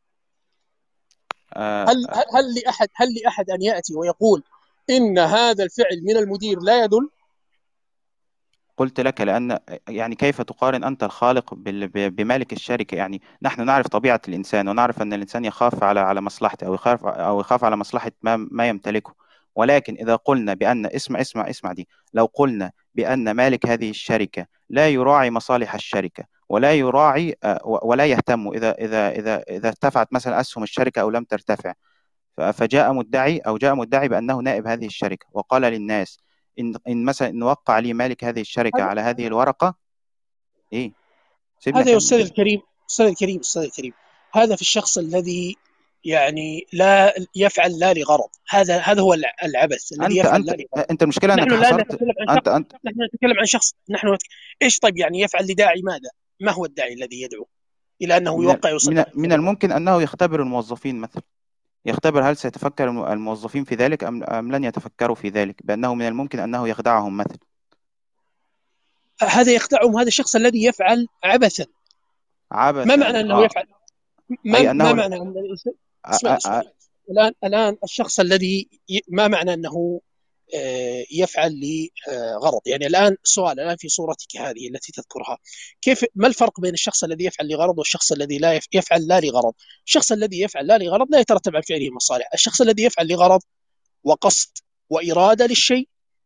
آه هل هل هل لاحد هل لاحد ان ياتي ويقول ان هذا الفعل من المدير لا يدل قلت لك لأن يعني كيف تقارن أنت الخالق بال- ب- بمالك الشركة يعني نحن نعرف طبيعة الإنسان ونعرف أن الإنسان يخاف على على مصلحته أو يخاف أو يخاف على مصلحة ما ما يمتلكه ولكن إذا قلنا بأن اسمع اسمع اسمع دي لو قلنا بأن مالك هذه الشركة لا يراعي مصالح الشركة ولا يراعي آه، و- ولا يهتم إذا إذا إذا إذا ارتفعت مثلا أسهم الشركة أو لم ترتفع ف- فجاء مدعي أو جاء مدعي بأنه نائب هذه الشركة وقال للناس إن إن مثلا إن وقع لي مالك هذه الشركة هذا على هذه الورقة إيه سيبني هذا يا أكمل استاذ بس الكريم استاذ الكريم استاذ الكريم هذا في الشخص الذي يعني لا يفعل لا لغرض هذا هذا هو الع- العبث الذي أنت يفعل أنت لا لغرض أنت المشكلة نحن أنك الان حصرت نتكلم عن أنت شخص أنت نحن نتكلم عن شخص نحن نتك... ايش طيب يعني يفعل لداعي ماذا؟ ما هو الداعي الذي يدعو الى انه من يوقع من ويصدق من الكلمه الممكن أنه يختبر الموظفين مثلا يختبر هل سيتفكر الم- الموظفين في ذلك أم أم لن يتفكروا في ذلك بأنه من الممكن أنه يخدعهم مثلا هذا يخدعهم هذا الشخص الذي يفعل عبثا ما عبثا معنى انه آه يفعل ما أي ما أنه معنى ان الإنسان- أ- اسمعني أ- اسمعني أ- الان الان الشخص الذي ي... ما معنى انه آه، يفعل لغرض يعني الان سؤال الان في صورتك هذه التي تذكرها كيف ما الفرق بين الشخص الذي يفعل لغرض والشخص الذي لا يف... يفعل لا لغرض الشخص الذي يفعل لا لغرض لا يترتب عن فعله مصالح الشخص الذي يفعل لغرض وقصد وإرادة للشيء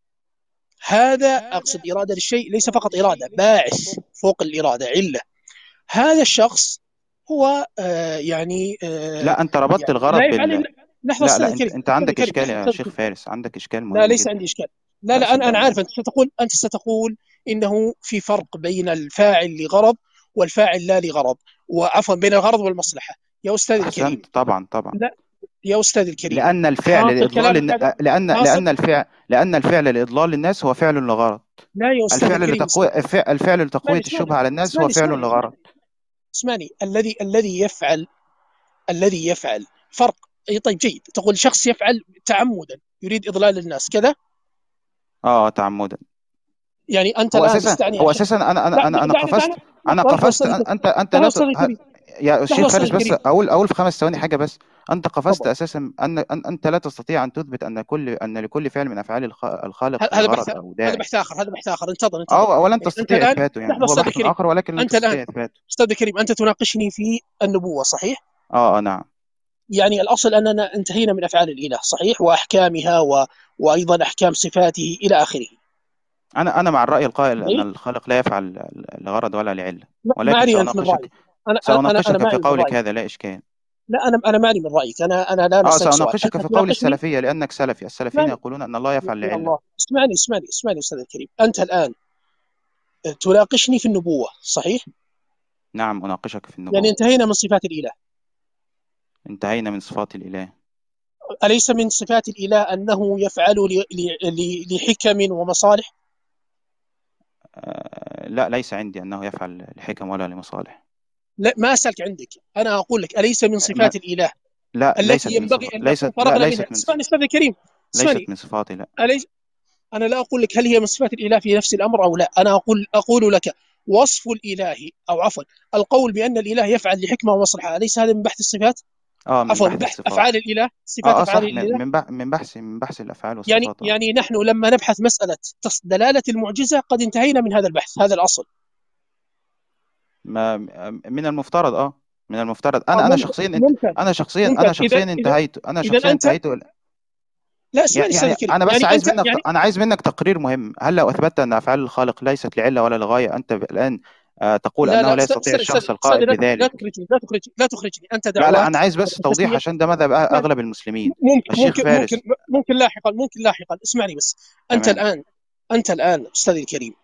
هذا أقصد إرادة للشيء ليس فقط إرادة باعث فوق الإرادة علة هذا الشخص هو آه يعني آه لا أنت ربطت يعني الغرض لا يفعل بال إلا- لحظة لا أستاذ لا أنت الكريم أنت أستاذ عندك الكريم إشكال يا أستاذ شيخ الكريم فارس عندك إشكال لا مهم ليس جدا عندي إشكال لا لا لا أنا أنا صدقني عارف أنت ستقول أنت ستقول إنه في فرق بين الفاعل لغرض والفاعل لا لغرض وعفوا بين الغرض والمصلحة يا أستاذ الكريم أحسنت طبعا طبعا لا يا أستاذ الكريم لأن الفعل حاصل لإضلال كلامك الن... هذا لأن حاصل لأن الفعل لأن الفعل لإضلال الناس هو فعل لغرض لا يا أستاذ الفعل الكريم لتقوية اسمعني الفعل الفعل لتقوية اسمعني الشبهة على الناس هو اسمعني فعل اسمعني لغرض اسمعني الذي الذي يفعل الذي يفعل فرق اي طيب جيد تقول شخص يفعل تعمدا يريد اضلال الناس كذا اه تعمدا يعني انت هو الان اساسا تستعني هو عن شخص اساسا انا انا لا انا انا دعني قفزت دعني انا لحظه لحظه قفزت استاذ أن- الكريم انت انت لحظه لا ت... استاذ ه- الكريم يا لحظه شيخ استاذ فارس بس الكريم اقول اقول في خمس ثواني حاجه بس انت قفزت تفضل اساسا ان ان انت لا تستطيع ان تثبت ان كل ان لكل فعل من افعال الخ- الخالق ه- هذا بحث غرض او هذا داعي بحث اخر هذا بحث اخر انتظر انتظر اه ولن يعني انت تستطيع الان اثباته يعني لحظه هو استاذ بحث الكريم اخر ولكن لن انت الان تستطيع اثباته استاذ الكريم انت تناقشني في النبوه صحيح؟ اه اه نعم يعني الاصل اننا انتهينا من افعال الاله صحيح واحكامها و... وايضا احكام صفاته الى اخره انا انا مع الراي القائل ان صحيح؟ الخالق لا يفعل لغرض ولا لعله ما ولكن معني انت من ساناقشك رايك انا انا انا انا ساناقشك في معني من قولك رايك هذا لا اشكال لا انا انا معني من رايك انا انا لا اه نسالك سؤال ساناقشك انت في قول تناقشني السلفيه لانك سلفي السلفيين اسمعني يقولون ان الله يا يفعل يا لعله الله اسمعني اسمعني اسمعني استاذ الكريم انت الان تناقشني في النبوه صحيح؟ نعم اناقشك في يعني النبوه انتهينا من صفات الاله انتهينا من صفات الاله اليس من صفات الاله انه يفعل ل... ل... ل... لحكم ومصالح؟ آه لا ليس عندي انه يفعل لحكم ولا لمصالح لا ما اسالك عندك انا اقول لك اليس من ما صفات الاله لا ليست التي من ينبغي صفات ان نكون ليست لا فرغنا منها ليست من اسمعني صفات استاذ الكريم ليست اسمعني من صفاتي لا أليس انا لا اقول لك هل هي من صفات الاله في نفس الامر او لا انا اقول اقول لك وصف الاله او عفوا القول بان الاله يفعل لحكمه ومصلحه اليس هذا من بحث الصفات اه من عفوا بحث بحث الصفات افعال الاله صفات اه اه صح افعال من الاله من بح- من بحث من بحث الافعال يعني والصفات اه يعني نحن لما نبحث مساله تص- دلاله المعجزه قد انتهينا من هذا البحث هذا الاصل ما من المفترض اه من المفترض آه انا انا ممتاز شخصيا انت ممتاز انا شخصيا انا ممتاز اذا شخصيا اذا انتهيت انا اذا شخصيا انت انتهيت لا اسمعني استاذ يعني الكريم انا بس يعني عايز انت منك يعني انا عايز منك تقرير مهم هل لو اثبتت ان افعال الخالق ليست لعله ولا لغايه انت الان آه، تقول لا انه لا لا استنى يستطيع استنى الشخص استنى القائل استنى لا لا بذلك تخرجني لا تخرجني لا تخرجني انت لا لا دعواك انا عايز بس توضيح التسميه عشان ده مذهب أ- اسمعني اغلب المسلمين ممكن الشيخ ممكن فارس ممكن ممكن لاحقا ممكن لاحقا اسمعني بس انت تمام الان انت الان استاذي الكريم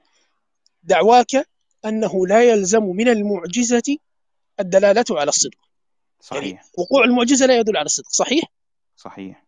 دعواك انه لا يلزم من المعجزه الدلاله على الصدق يعني صحيح وقوع المعجزه لا يدل على الصدق صحيح صحيح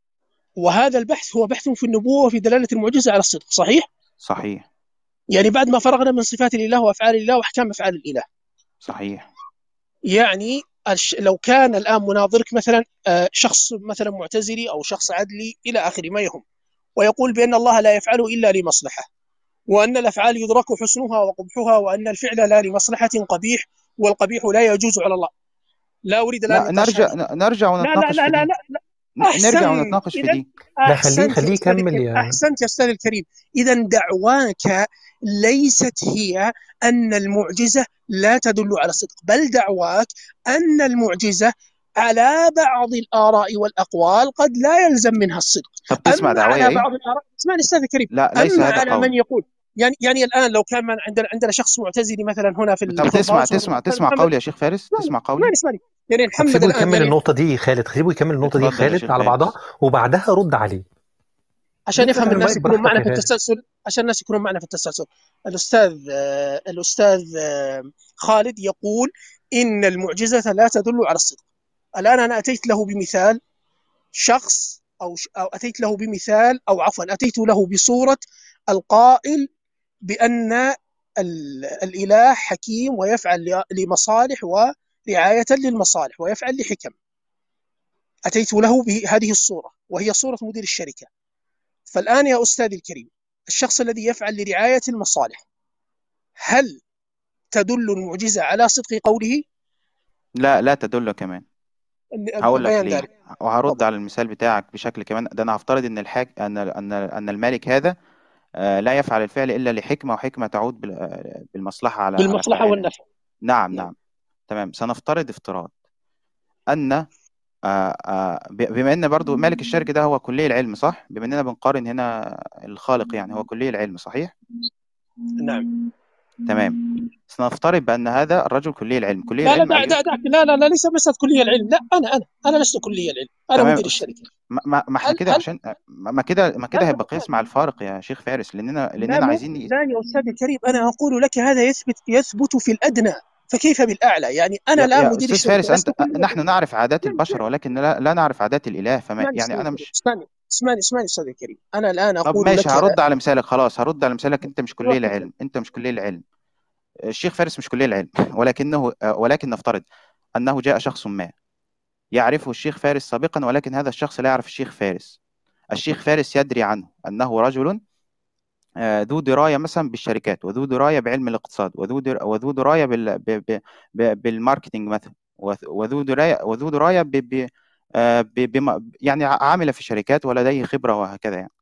وهذا البحث هو بحث في النبوه وفي دلاله المعجزه على الصدق صحيح صحيح يعني بعد ما فرغنا من صفات الاله وافعال الاله واحكام افعال الاله صحيح يعني الش- لو كان الان مناظرك مثلا آه، شخص مثلا معتزلي او شخص عدلي الى اخر ما يهم ويقول بان الله لا يفعله الا لمصلحه وان الافعال يدرك حسنها وقبحها وان الفعل لا لمصلحه قبيح والقبيح لا يجوز على الله لا اريد الان لا نقاش نرجع هذا ن- نرجع لا لا ونتناقش لا في لا دي لا, لا. ن- نرجع احسنت ونتناقش في اذا دي لا خليه احسنت يا خليه استاذ يكمل الكريم يا احسنت يا استاذ الكريم اذا دعواك ليست هي ان المعجزه لا تدل على الصدق بل دعواك ان المعجزه على بعض الاراء والاقوال قد لا يلزم منها الصدق طب تسمع اما دعوية على ايه بعض الاراء اسمعني استاذ الكريم لا ليس اما هذا على من قولي يقول يعني يعني الان لو كان من عندنا عندنا شخص معتزلي مثلا هنا في طب الكلوب تسمع هاوس تسمع مثلا تسمع محمد قولي يا شيخ فارس اسمعني تسمع قولي اسمعني اسمعني يعني طب محمد سيبه الان يكمل يعني النقطة دي خالد سيبه يكمل النقطة دي اتفضل يا خالد شيخ على بعضها فارس وبعدها رد عليه عشان افتح يفهم الناس المايك يكونون براحتك معنا يا في خالد التسلسل عشان الناس يكونون معنا في التسلسل الاستاذ آه، الاستاذ آه، خالد يقول ان المعجزه لا تدل على الصدق الان انا اتيت له بمثال شخص او ش- او اتيت له بمثال او عفوا اتيت له بصوره القائل بان ال- الاله حكيم ويفعل ل- لمصالح ورعايه للمصالح ويفعل لحكم اتيت له بهذه الصوره وهي صوره مدير الشركه فالآن يا أستاذي الكريم الشخص الذي يفعل لرعاية المصالح هل تدل المعجزة على صدق قوله؟ لا لا تدل كمان هقول لك بيان ليه ذلك وهرد تفضل على المثال بتاعك بشكل كمان ده انا هفترض ان الحاج ان ان ان المالك هذا آه، لا يفعل الفعل الا لحكمه وحكمه تعود بال- آه، بالمصلحه على على بالمصلحة فاعلها والنفع نعم نعم نعم تمام سنفترض افتراض ان آه، آه، ب- بما ان برضو مالك الشركه ده هو كلي العلم صح بما اننا بنقارن هنا الخالق يعني هو كلي العلم صحيح نعم تمام سنفترض بان هذا الرجل كلي العلم كلي لا لا العلم دع أي... دع دعك لا لا لا ليس مسألة كلية العلم لا أنا أنا أنا لست كلية العلم أنا تمام مدير س- الشركة ما ما ما احنا هل كده هل عشان ما ما كده ما كده لا هيبقى قياس مع الفارق يا شيخ فارس لاننا لا لاننا مو عايزين ن- لا يا أستاذ الكريم أنا أقول لك هذا يثبت يثبت في الأدنى فكيف بالأعلى يعني أنا يا لا يا مدير استاذ فارس الشركة لست انت كلية نحن نعرف عادات اسمعني البشر ولكن لا, لا نعرف عادات الاله فما اسمعني يعني أستاذ انا الكريم مش اسمعني اسمعني اسمعني أستاذ الكريم أنا الآن طب أقول ماشي لك هرد على مثالك خلاص هرد على مثالك انت مش كلي روح العلم انت مش كلي العلم الشيخ فارس مش كلي العلم ولكنه ولكن نفترض انه جاء شخص ما يعرفه الشيخ فارس سابقا ولكن هذا الشخص لا يعرف الشيخ فارس الشيخ فارس يدري عنه انه رجل آه، ذو درايه مثلا بالشركات وذو درايه بعلم الاقتصاد وذو در... وذو درايه بال... ب... ب... ب... بالماركتينج مثلا وذ- وذو درايه وذو درايه ب... ب... آه، ب... بم... يعني عامل في شركات ولديه خبره وهكذا يعني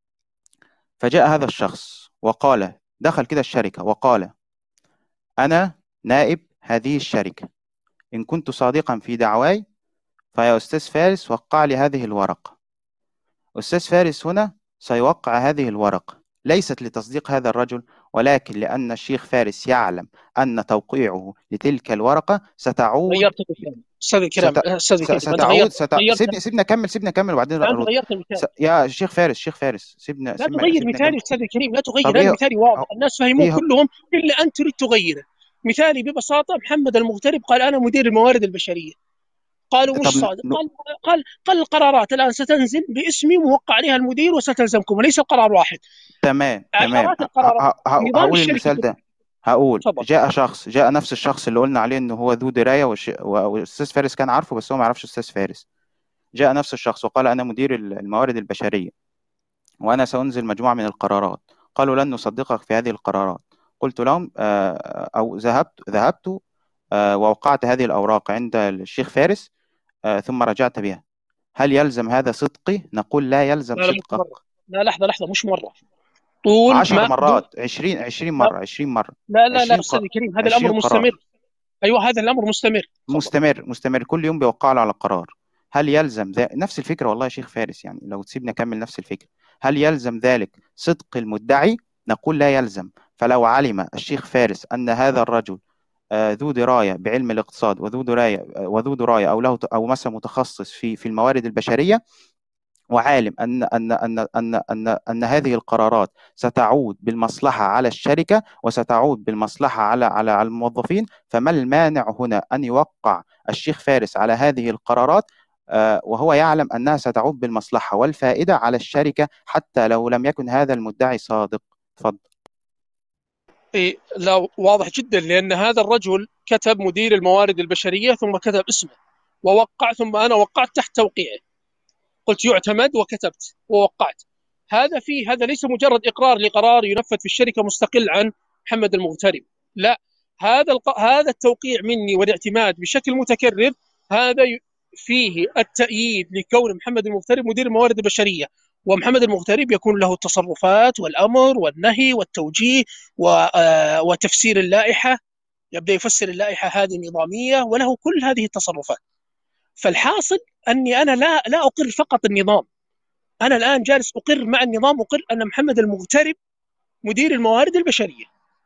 فجاء هذا الشخص وقال دخل كده الشركه وقال انا نائب هذه الشركه ان كنت صادقا في دعواي فيا استاذ فارس وقع لي هذه الورقه أستاذ فارس هنا سيوقع هذه الورقة ليست لتصديق هذا الرجل ولكن لأن الشيخ فارس يعلم أن توقيعه لتلك الورقة ستعود غيرت المثال استاذ الكرام ست... استاذ س- الكريم انت ستعود غيرت ست... غيرت سيبني سيبني أكمل سيبني أكمل وبعدين لا انت أرد غيرت المثال س... يا شيخ فارس شيخ فارس سيبنا لا سيبنا تغير سيبني مثالي أكمل استاذ الكريم لا طب تغير انا إيه مثالي واضح هو- الناس فهموه إيه هو- كلهم الا انت تريد تغيره مثالي ببساطه محمد المغترب قال انا مدير الموارد البشريه قالوا مش طب صادق ن... قال قال قال القرارات الان ستنزل باسمي موقع عليها المدير وستلزمكم وليس القرار واحد تمام تمام عشرات ه... القرارات ه... ه... نظام هقول الشركه المثال كله ده هقول تفضل جاء شخص جاء نفس الشخص اللي قلنا عليه انه هو ذو درايه والش... و- والاستاذ فارس كان عارفه بس هو ما يعرفش الاستاذ فارس جاء نفس الشخص وقال انا مدير الموارد البشريه وأنا سأنزل مجموعة من القرارات قالوا لن نصدقك في هذه القرارات قلت لهم آه، أو ذهبت ذهبت آه، ووقعت هذه الأوراق عند الشيخ فارس آه، ثم رجعت بها هل يلزم هذا صدقي؟ نقول لا يلزم لا لا مش صدقك مره لا لحظه لحظه مش مره طول عشر ما مرات عشرين عشرين مرة عشرين مرة لا لا لا عشرين استاذ ق... الكريم هذا الامر عشرين قرار مستمر ايوه هذا الامر مستمر تفضل مستمر مستمر كل يوم بيوقع له على قرار هل يلزم ذا... نفس الفكرة والله يا شيخ فارس يعني لو تسيبني أكمل نفس الفكرة هل يلزم ذلك صدق المدعي نقول لا يلزم فلو علم الشيخ فارس أن هذا الرجل آه، ذو دراية بعلم الاقتصاد وذو دراية وذو دراية أو له أو مثلا متخصص في في الموارد البشرية وعالم أن أن أن أن أن أن هذه القرارات ستعود بالمصلحة على الشركة وستعود بالمصلحة على على على الموظفين فما المانع هنا أن يوقع الشيخ فارس على هذه القرارات آه، وهو يعلم أنها ستعود بالمصلحة والفائدة على الشركة حتى لو لم يكن هذا المدعي صادق تفضل إيه لا واضح جدا لأن هذا الرجل كتب مدير الموارد البشرية ثم كتب اسمه ووقع ثم أنا وقعت تحت توقيعه قلت يعتمد وكتبت ووقعت هذا فيه هذا ليس مجرد إقرار لقرار ينفذ في الشركة مستقل عن محمد المغترب لا هذا الق... هذا التوقيع مني والاعتماد بشكل متكرر هذا ي- فيه التأييد لكون محمد المغترب مدير الموارد البشرية ومحمد المغترب يكون له التصرفات والأمر والنهي والتوجيه و... آه، وتفسير اللائحة يبدأ يفسر اللائحة هذه نظامية وله كل هذه التصرفات فالحاصل أني أنا لا لا أقر فقط النظام أنا الآن جالس أقر مع النظام أقر أن محمد المغترب مدير الموارد البشرية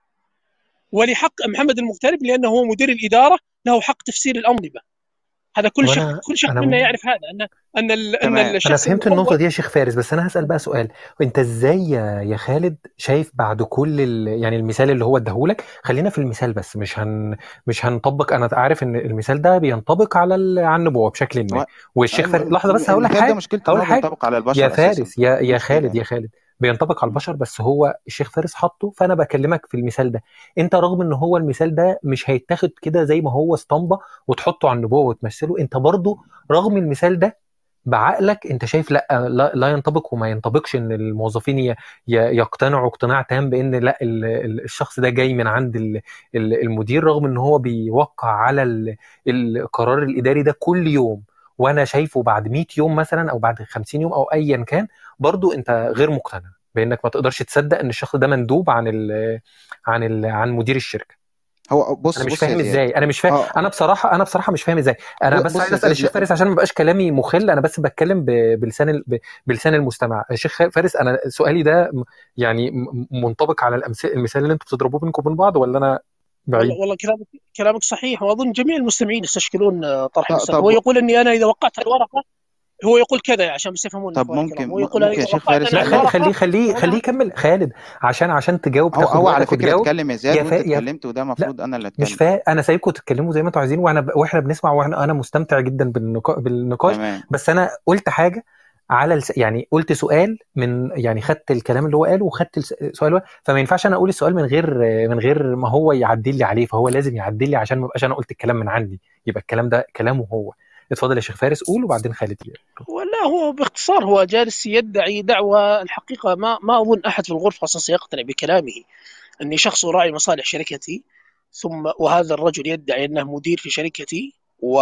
ولحق محمد المغترب لأنه هو مدير الإدارة له حق تفسير الأنظمة هذا كل شخص وانا كل شخص انا منا م... يعرف هذا أن أن ال- أن تمام انا الشخص فهمت النقطه المفوض دي يا شيخ فارس بس انا هسال بقى سؤال انت ازاي يا يا خالد شايف بعد كل ال... يعني المثال اللي هو اداهولك خلينا في المثال بس مش هن مش هنطبق انا عارف ان المثال ده بينطبق على ال... على النبوه بشكل ما و... والشيخ فارس الم- لحظه بس هقول لك المثال ده حاجه مشكلته هقول إن لك هو حاجه بينطبق على يا البشر أساسا فارس يا يا مشكلة خالد يعني يا خالد بينطبق على م. البشر بس هو الشيخ فارس حطه فانا بكلمك في المثال ده انت رغم ان هو المثال ده مش هيتاخد كده زي ما هو اسطمبه وتحطه على النبوه وتمثله انت برضو رغم المثال ده بعقلك انت شايف لا لا, لا ينطبق وما ينطبقش ان الموظفين ي- ي- يقتنعوا اقتناع تام بان لا ال- ال- الشخص ده جاي من عند ال- ال- المدير رغم ان هو بيوقع على ال- القرار الاداري ده كل يوم وانا شايفه بعد 100 يوم مثلا او بعد 50 يوم او ايا كان برضو انت غير مقتنع بانك ما تقدرش تصدق ان الشخص ده مندوب عن ال عن ال عن مدير الشركه هو بص انا مش بص يا فاهم زياد ازاي انا مش فاهم اه انا بصراحه انا بصراحه مش فاهم ازاي انا ب- بس بص عايز يا اسال زياد الشيخ لا فارس عشان ما بقاش كلامي مخل انا بس بتكلم ب- بلسان ال- ب- بلسان المستمع الشيخ فارس انا سؤالي ده م- يعني م- منطبق على الأمث- المثال اللي انتوا بتضربوه بينكم وبين بعض ولا انا بعيد والله والله كلامك كلامك صحيح واظن جميع المستمعين يستشكلون آه، طرح ط- المسألة طب هو يقول اني انا اذا وقعت على الورقه هو يقول كذا عشان بس يفهمون طب اخواني الكرام ممكن هو م- يقول انا ممكن يا اذا شيخ وقعت فارس انا لا على خليه الورقه خليه خليه هنا خليه يكمل خالد عشان عشان تجاوب هو تاخد هو على وقتك فكرة وتجاوب اتكلم يا زياد يا وانت فا يا اتكلمت وده لا المفروض انا اللي مش اتكلم فا انا سايبكم تتكلموا زي ما انتوا عايزين وانا ب... واحنا بنسمع واحنا انا مستمتع جدا بالنقا... بالنقاش تمام بس انا قلت حاجه على الس... يعني قلت سؤال من يعني خدت الكلام اللي هو قاله وخدت السؤال هو... فما ينفعش انا اقول السؤال من غير من غير ما هو يعدل لي عليه فهو لازم يعدل لي عشان ما ابقاش انا قلت الكلام من عندي يبقى الكلام ده كلامه هو اتفضل يا شيخ فارس قول وبعدين خالد يرد. ولا هو باختصار هو جالس يدعي دعوة الحقيقة ما ما أظن أحد في الغرفة أصلا سيقتنع بكلامه أني شخص راعي مصالح شركتي ثم وهذا الرجل يدعي أنه مدير في شركتي و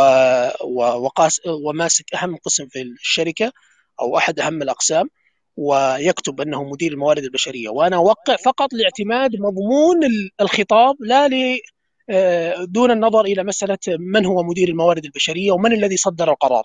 و وقاس وماسك أهم قسم في الشركة أو أحد أهم الأقسام ويكتب أنه مدير الموارد البشرية وأنا أوقع فقط لاعتماد مضمون ال- الخطاب لا ل آه، دون النظر إلى مسألة من هو مدير الموارد البشرية ومن الذي صدر القرار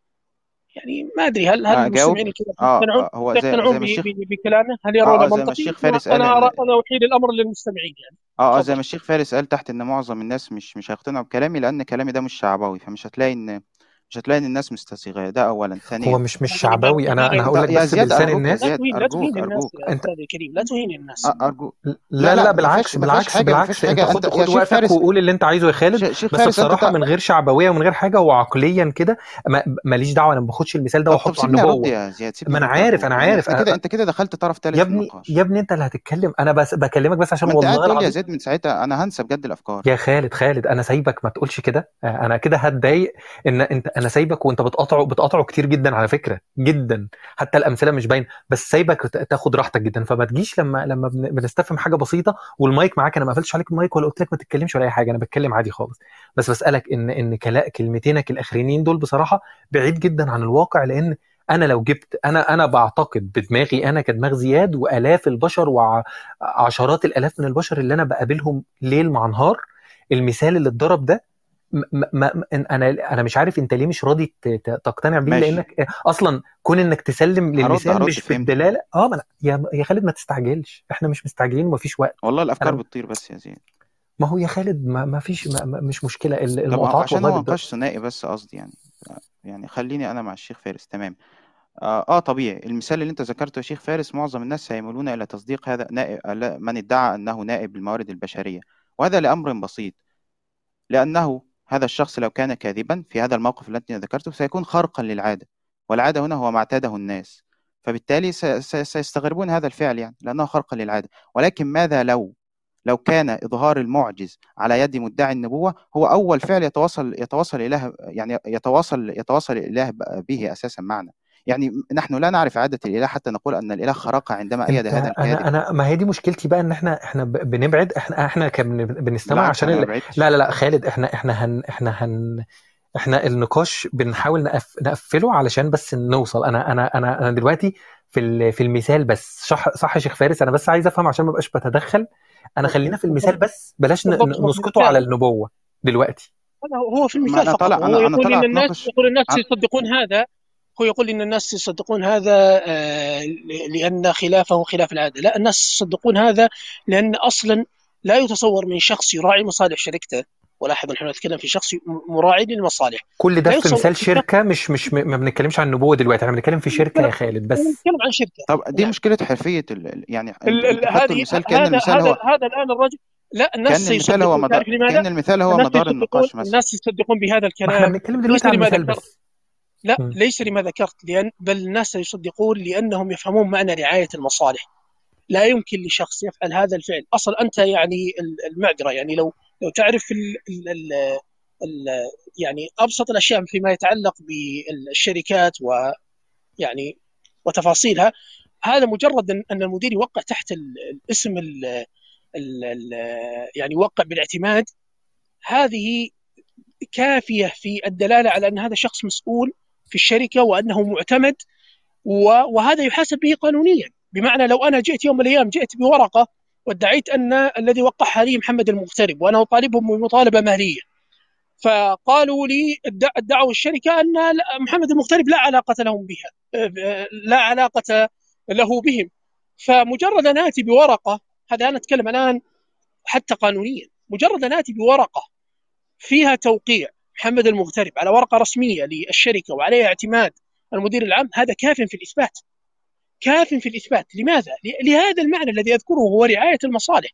يعني ما ادري هل هل اجاوب المستمعين الكرام اه يقتنعون آه، هو زي يقتنعون زي ما ب- الشيخ ب- بكلامه؟ هل اه يرونه اه زي ما منطقي؟ الشيخ انا فارس قال انا أرى ان انا احيل الامر للمستمعين يعني اه اه زي تفضل ما الشيخ فارس قال تحت ان معظم الناس مش مش هيقتنعوا بكلامي لان كلامي ده مش شعبوي فمش هتلاقي ان مش هتلاقي ان الناس مستسيغاه ده اولا هو ثانيا مش مش يعني شعبوي انا انا هقول طب لك يا بس زياد بلسان ارجوك يا الناس لا زياد تهين لا تهين ارجوك الناس ارجوك يا انت استاذ الكريم لا تهين الناس أ- ارجوك لا لا لا لا ما بالعكس فيهاش ما فيهاش بالعكس حاجه ما فيهاش بالعكس انت حاجه خد انت يا خد شيخ وقتك فارس وقول اللي انت عايزه يا خالد ش- شيخ بس فارس انت بصراحه تا- من غير شعبويه ومن غير حاجه وعقليا كده ما- ماليش دعوه انا ما باخدش المثال ده طب طب واحطه على سيبني ارد النبوه يا زياد ما سيبني انا ارد عارف ارجوك انا لان عارف احنا كده أنا انت كده دخلت طرف ثالث يا في ابني النقاش يا ابني انت اللي هتتكلم انا بس بكلمك بس عشان ما انت قاعد والله تقول لي يا العظيم زياد من ساعتها انا هنسى بجد الافكار يا خالد خالد انا سايبك ما تقولش كده آه، انا كده هتضايق ان انت انا سايبك وانت بتقاطعه بتقاطعه كتير جدا على فكره جدا حتى الامثله مش باينه بس سايبك ت- تاخد راحتك جدا فما تجيش لما لما بن- بنستفهم حاجه بسيطه والمايك معاك انا ما قفلتش عليك المايك ولا قلت لك ما تتكلمش ولا اي حاجه انا بتكلم عادي خالص بس بسالك ان ان كلا كلمتينك الاخرانيين دول بصراحه بعيد جدا عن الواقع لان انا لو جبت انا انا بعتقد بدماغي انا كدماغ زياد والاف البشر وعشرات الالاف من البشر اللي انا بقابلهم ليل مع نهار المثال اللي اتضرب ده م- م- م- انا انا مش عارف انت ليه مش راضي ت- ت- تقتنع بيه ماشي لانك اصلا كون انك تسلم هرد للمثال هرد مش فهمت بالدلاله اه ما أنا- يا يا خالد ما تستعجلش احنا مش مستعجلين ومفيش وقت والله الافكار انا بتطير بس يا زياد ما هو يا خالد ما, ما فيش ما ما- مش مشكله ال- طب المقاطعات عشان والله هو بتضر نقاش ثنائي بس قصدي يعني يعني خليني انا مع الشيخ فارس تمام آه, اه طبيعي المثال اللي انت ذكرته يا شيخ فارس معظم الناس سيميلون الى تصديق هذا نائب من ادعى انه نائب الموارد البشريه وهذا لامر بسيط لانه هذا الشخص لو كان كاذبا في هذا الموقف الذي أنا ذكرته سيكون خارقا للعاده والعاده هنا هو ما اعتاده الناس فبالتالي س- س- سيستغربون هذا الفعل يعني لانه خارقا للعاده ولكن ماذا لو لو كان إظهار المعجز على يد مدعي النبوة هو أول فعل يتواصل يتواصل إله يعني يتواصل يتواصل الإله به أساسا معنا يعني نحن لا نعرف عادة الإله حتى نقول أن الإله خرق عندما أيد انت هذا الكاذب انا انا ما هي دي مشكلتي بقى ان احنا احنا ب- بنبعد احنا احنا كان بنستمع بالعكس عشان أنا ما ال... بعدتش لا لا لا خالد احنا احنا هن احنا هن احنا النقاش بنحاول نقف نقفله علشان بس نوصل انا انا انا انا دلوقتي في ال- في المثال بس صح صح يا شيخ فارس انا بس عايز افهم عشان ما ابقاش بتدخل انا خلينا في المثال بس بلاش ن- بالضبط ن- هو في نسقطه على المثال النبوة دلوقتي هذا هو في ما المثال أنا فقط طالع وهو أنا أنا يقول طالع ان الناس أتناقش يقول الناس عن- يصدقون هذا هو يقول ان الناس يصدقون هذا آه، لان خلافه خلاف العاده لا الناس يصدقون هذا لان اصلا لا يتصور من شخص يراعي مصالح شركته ولاحظ نحن نتكلم في شخص مراعي للمصالح كل ده لا في يتصور مثال من شخص شركة مش مش م- ما بنتكلمش عن النبوة دلوقتي احنا بنتكلم في شركة يا خالد بس نتكلم عن شركه طب دي نعم مشكلة حرفية ال... ال- يعني أنت ال- أنت ال- خدتوا هذه المثال كأن هذا المثال هذا هو هذا الان الرجل لا الناس كأن المثال هو سيصدقون مدار تعرف لماذا؟ كأن المثال هو الناس مدار يصدقون النقاش مثلا الناس يصدقون بهذا ما احنا الكلام بنتكلم ليس دلوقتي عن لما مثال ذكرت بس لا مم. ليس لما ذكرت لأن بل الناس يصدقون لأنهم يفهمون معنى رعاية المصالح لا يمكن لشخص يفعل هذا الفعل أصلا أنت يعني ال- المعذرة يعني لو لو تعرف ال ال ال ال يعني أبسط الأشياء فيما يتعلق بالشركات ويعني وتفاصيلها هذا مجرد أن أن المدير يوقع تحت ال- الاسم ال ال ال يعني يوقع بالاعتماد هذه كافية في الدلالة على أن هذا شخص مسؤول في الشركة وأنه معتمد و- وهذا يحاسب به قانونيا بمعنى لو أنا جئت يوم من الأيام جئت بورقة وادعيت أن الذي وقعها لي محمد المغترب وأنا أطالبهم بمطالبة مالية فقالوا لي ادع- ادعوا الشركة أن لا- محمد المغترب لا علاقة لهم بها آه، لا علاقة له بهم فمجرد أن آتي بورقة هذا أنا أتكلم الآن حتى قانونيا مجرد أن آتي بورقة فيها توقيع محمد المغترب على ورقة رسمية للشركة وعليها اعتماد المدير العام هذا كاف في الإثبات كاف في الإثبات لماذا؟ ل- لهذا المعنى الذي أذكره هو رعاية المصالح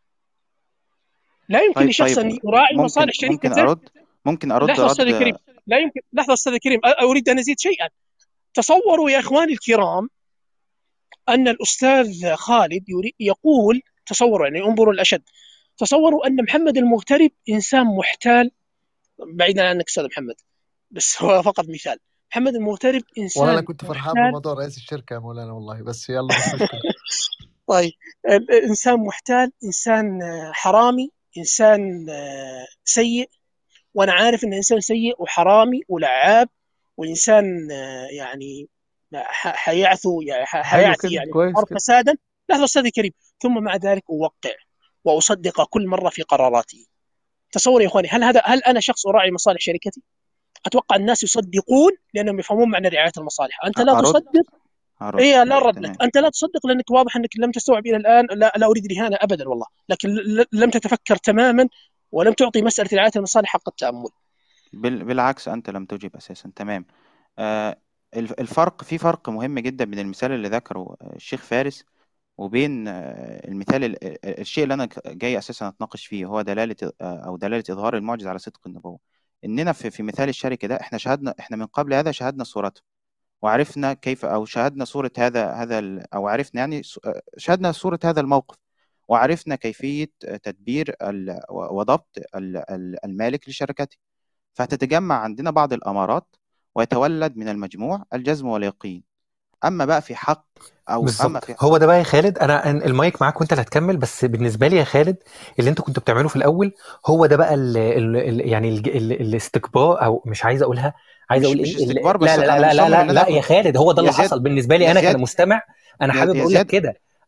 لا يمكن طيب لشخص طيب أن يراعي ممكن مصالح ممكن شركته أرد ممكن أرد لحظة أستاذ رد الكريم لا يمكن لحظة أستاذ الكريم أ- أريد أن أزيد شيئا تصوروا يا إخواني الكرام أن الأستاذ خالد يريد يقول تصوروا يعني انظروا الأشد تصوروا أن محمد المغترب إنسان محتال بعيدا عنك أستاذ محمد بس هو فقط مثال محمد المغترب والله انا إنسان كنت فرحان محتال بموضوع رئيس الشركه يا مولانا والله بس يلا مش مشكله طيب ال- إنسان محتال إنسان آه، حرامي إنسان آه، سيء وأنا عارف إنه إنسان سيء وحرامي ولعاب وإنسان آه، يعني ح- حيعثو يعني ح- حلو حيعثي كده يعني في كويس الأرض كده فسادا لحظة أستاذ الكريم ثم مع ذلك أوقع وأصدق كل مرة في قراراتي تصور يا إخواني هل هذا هل أنا شخص أراعي مصالح شركتي؟ أتوقع الناس يصدقون لأنهم يفهمون معنى رعاية المصالح أنت لا أرد تصدق أرد ايه لا رد لك تمام انت لا تصدق لانك واضح انك لم تستوعب الى الان لا, لا اريد الاهانه ابدا والله لكن ل- لم تتفكر تماما ولم تعطي مساله رعايه المصالح حق التامل بال... بالعكس أنت لم تجب أساسا تمام آه الف- الفرق في فرق مهم جدا بين المثال اللي ذكره آه، الشيخ فارس وبين آه، المثال ال- ال- الشيء اللي أنا ك- جاي أساسا أتناقش فيه هو دلالة آه، أو دلالة إظهار المعجز على صدق النبوة إننا في في مثال الشركة ده إحنا شاهدنا إحنا من قبل هذا شاهدنا صورته وعرفنا كيف أو شاهدنا صورة هذا هذا ال- أو عرفنا يعني س- آه، شاهدنا صورة هذا الموقف وعرفنا كيفية تدبير ال- وضبط ال- ال- المالك لشركته فهتتجمع عندنا بعض الأمارات ويتولد من المجموع الجزم واليقين أما بقى في حق أو أما بالظبط في هو ده بقى يا خالد انا أنا المايك معاك وانت اللي هتكمل بس بالنسبه لي يا خالد اللي انت كنت بتعمله في الاول هو ده بقى ال ال ال يعني ال ال الاستكبار او مش عايز اقولها عايز مش اقول مش ايه ال- استكبار بس لا لا أنا لا لا مصمم لا إن أنا لا يا آخد خالد هو ده يا اللي زياد حصل بالنسبه لي يا انا زياد كمستمع انا يا حابب يا اقول لك زياد كده